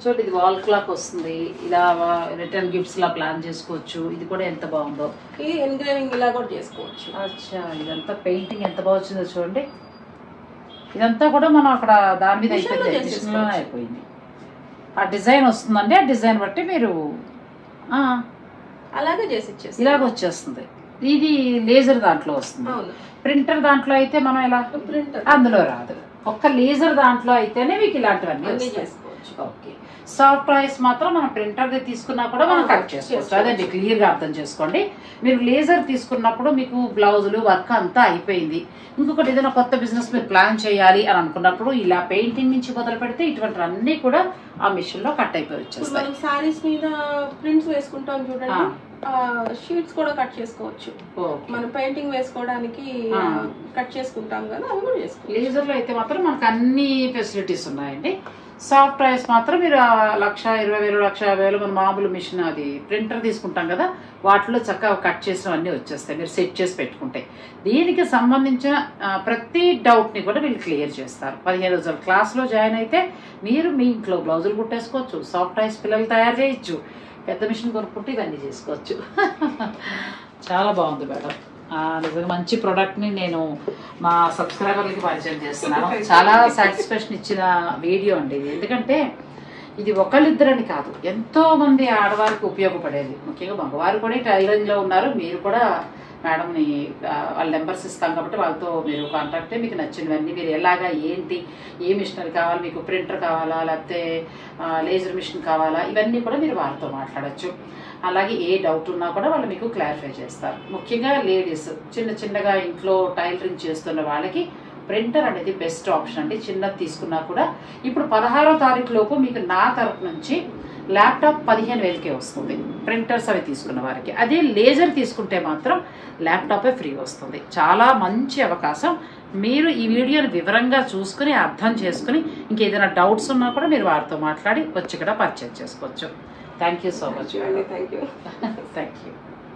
చూడండి ఇది వాల్ క్లాక్ వస్తుంది ఇలా రిటర్న్ గిఫ్ట్స్ లా ప్లాన్ చేసుకోవచ్చు ఇది కూడా ఎంత బాగుందో ఇది ఎన్గ్రేవింగ్ ఇలా కూడా చేసుకోవచ్చు అచ్చా ఇదంతా పెయింటింగ్ ఎంత బాగా వచ్చిందో చూడండి ఇదంతా కూడా మనం అక్కడ దాని మీద Machine లో అయిపోయింది చేసేసుకోవచ్చు. మిషన్లోనే అయిపోయింది ఆ డిజైన్ వస్తుందండి ఆ డిజైన్ బట్టి మీరు ఆ, అలాగే చేసి ఇచ్చేస్తాం ఇలాగ వచ్చేస్తుంది ఇది లేజర్ దాంట్లో వస్తుంది అవును ప్రింటర్ దాంట్లో అయితే మనం ఇలా ప్రింటర్ అందులో రాదు ఒక్క లేజర్ దాంట్లో అయితేనే మీకు ఇలాంటివన్నీ అన్ని వస్తాయి చేసుకోవచ్చు ఓకే సాఫ్ట్ టాయ్స్ మాత్రం మనం ప్రింటర్ ది తీసుకున్నా కూడా మనం కట్ చేసుకోవచ్చు అదండి క్లియర్ గా అర్థం చేసుకోండి మీరు లేజర్ తీసుకున్నప్పుడు మీకు బ్లౌజులు వర్క్ అంతా అయిపోయింది ఇంకొకటి ఏదైనా కొత్త బిజినెస్ మీరు ప్లాన్ చేయాలి అని అనుకున్నప్పుడు ఇలా పెయింటింగ్ నుంచి మొదలు పెడితే ఇటువంటి అన్ని కూడా ఆ మిషన్ లో కట్ అయిపోయి ఇప్పుడు వచ్చేస్తాయి మనం సారీస్ మీద ప్రింట్స్ వేసుకుంటాం చూడండి ఆ. షీట్స్ కూడా కట్ చేసుకోవచ్చు ఓకే మనం పెయింటింగ్ వేసుకోవడానికి ఆ. కట్ చేసుకుంటాం కదా అవి కూడా చేసుకోవచ్చు లేజర్ లో అయితే మాత్రం మనకు అన్ని ఫెసిలిటీస్ ఉన్నాయండి సాఫ్ట్ టాయ్స్ మాత్రం మీరు ఆ లక్ష ఇరవై వేలు లక్ష యాభై వేలు మన మామూలు మిషన్ అది ప్రింటర్ తీసుకుంటాం కదా వాటిలో చక్కగా కట్ చేసినవన్నీ వచ్చేస్తాయి మీరు సెట్ చేసి పెట్టుకుంటే దీనికి సంబంధించిన ఆ, ప్రతి డౌట్ ని కూడా వీళ్ళు క్లియర్ చేస్తారు పదిహేను రోజుల క్లాస్ లో జాయిన్ అయితే మీరు మీ ఇంట్లో బ్లౌజులు కుట్టేసుకోవచ్చు సాఫ్ట్ టాయ్స్ పిల్లలు తయారు చేయొచ్చు పెద్ద మిషన్ కొనుక్కుంటే ఇవన్నీ చేసుకోవచ్చు చాలా బాగుంది మేడం ఆ, నిజంగా మంచి product ని నేను మా సబ్స్క్రైబర్లకి పరిచయం చేస్తున్నాను చాలా సాటిస్ఫాక్షన్ ఇచ్చిన వీడియో అండి ఇది ఎందుకంటే ఇది ఒకళ్ళిద్దరని కాదు ఎంతో మంది ఆడవారికి ఉపయోగపడేది ముఖ్యంగా మగవారు కూడా టైలరింగ్ లో ఉన్నారు మీరు కూడా మేడంని ఆ, వాళ్ళ నెంబర్స్ ఇస్తాం కాబట్టి వాళ్ళతో మీరు కాంటాక్ట్ అయ్యి మీకు నచ్చినవన్నీ మీరు ఎలాగా ఏంటి ఏ మిషనరీ కావాలి మీకు ప్రింటర్ కావాలా లేకపోతే లేజర్ మిషన్ కావాలా ఇవన్నీ కూడా మీరు వారితో మాట్లాడొచ్చు అలాగే ఏ డౌట్ ఉన్నా కూడా వాళ్ళు మీకు క్లారిఫై చేస్తారు ముఖ్యంగా లేడీస్ చిన్న చిన్నగా ఇంట్లో టైలరింగ్ చేస్తున్న వాళ్ళకి ప్రింటర్ అనేది బెస్ట్ ఆప్షన్ అండి చిన్నది తీసుకున్నా కూడా ఇప్పుడు పదహారో తారీఖు లోపు మీకు నా తరపు నుంచి ల్యాప్టాప్ పదిహేను వేలకే వస్తుంది ప్రింటర్స్ అవి తీసుకున్న వారికి అదే లేజర్ తీసుకుంటే మాత్రం ల్యాప్టాపే ఫ్రీ వస్తుంది చాలా మంచి అవకాశం మీరు ఈ వీడియోని వివరంగా చూసుకుని అర్థం చేసుకుని ఇంకేదైనా డౌట్స్ ఉన్నా కూడా మీరు వారితో మాట్లాడి వచ్చి కూడా పర్చేజ్ చేసుకోవచ్చు thank you so much thank you thank you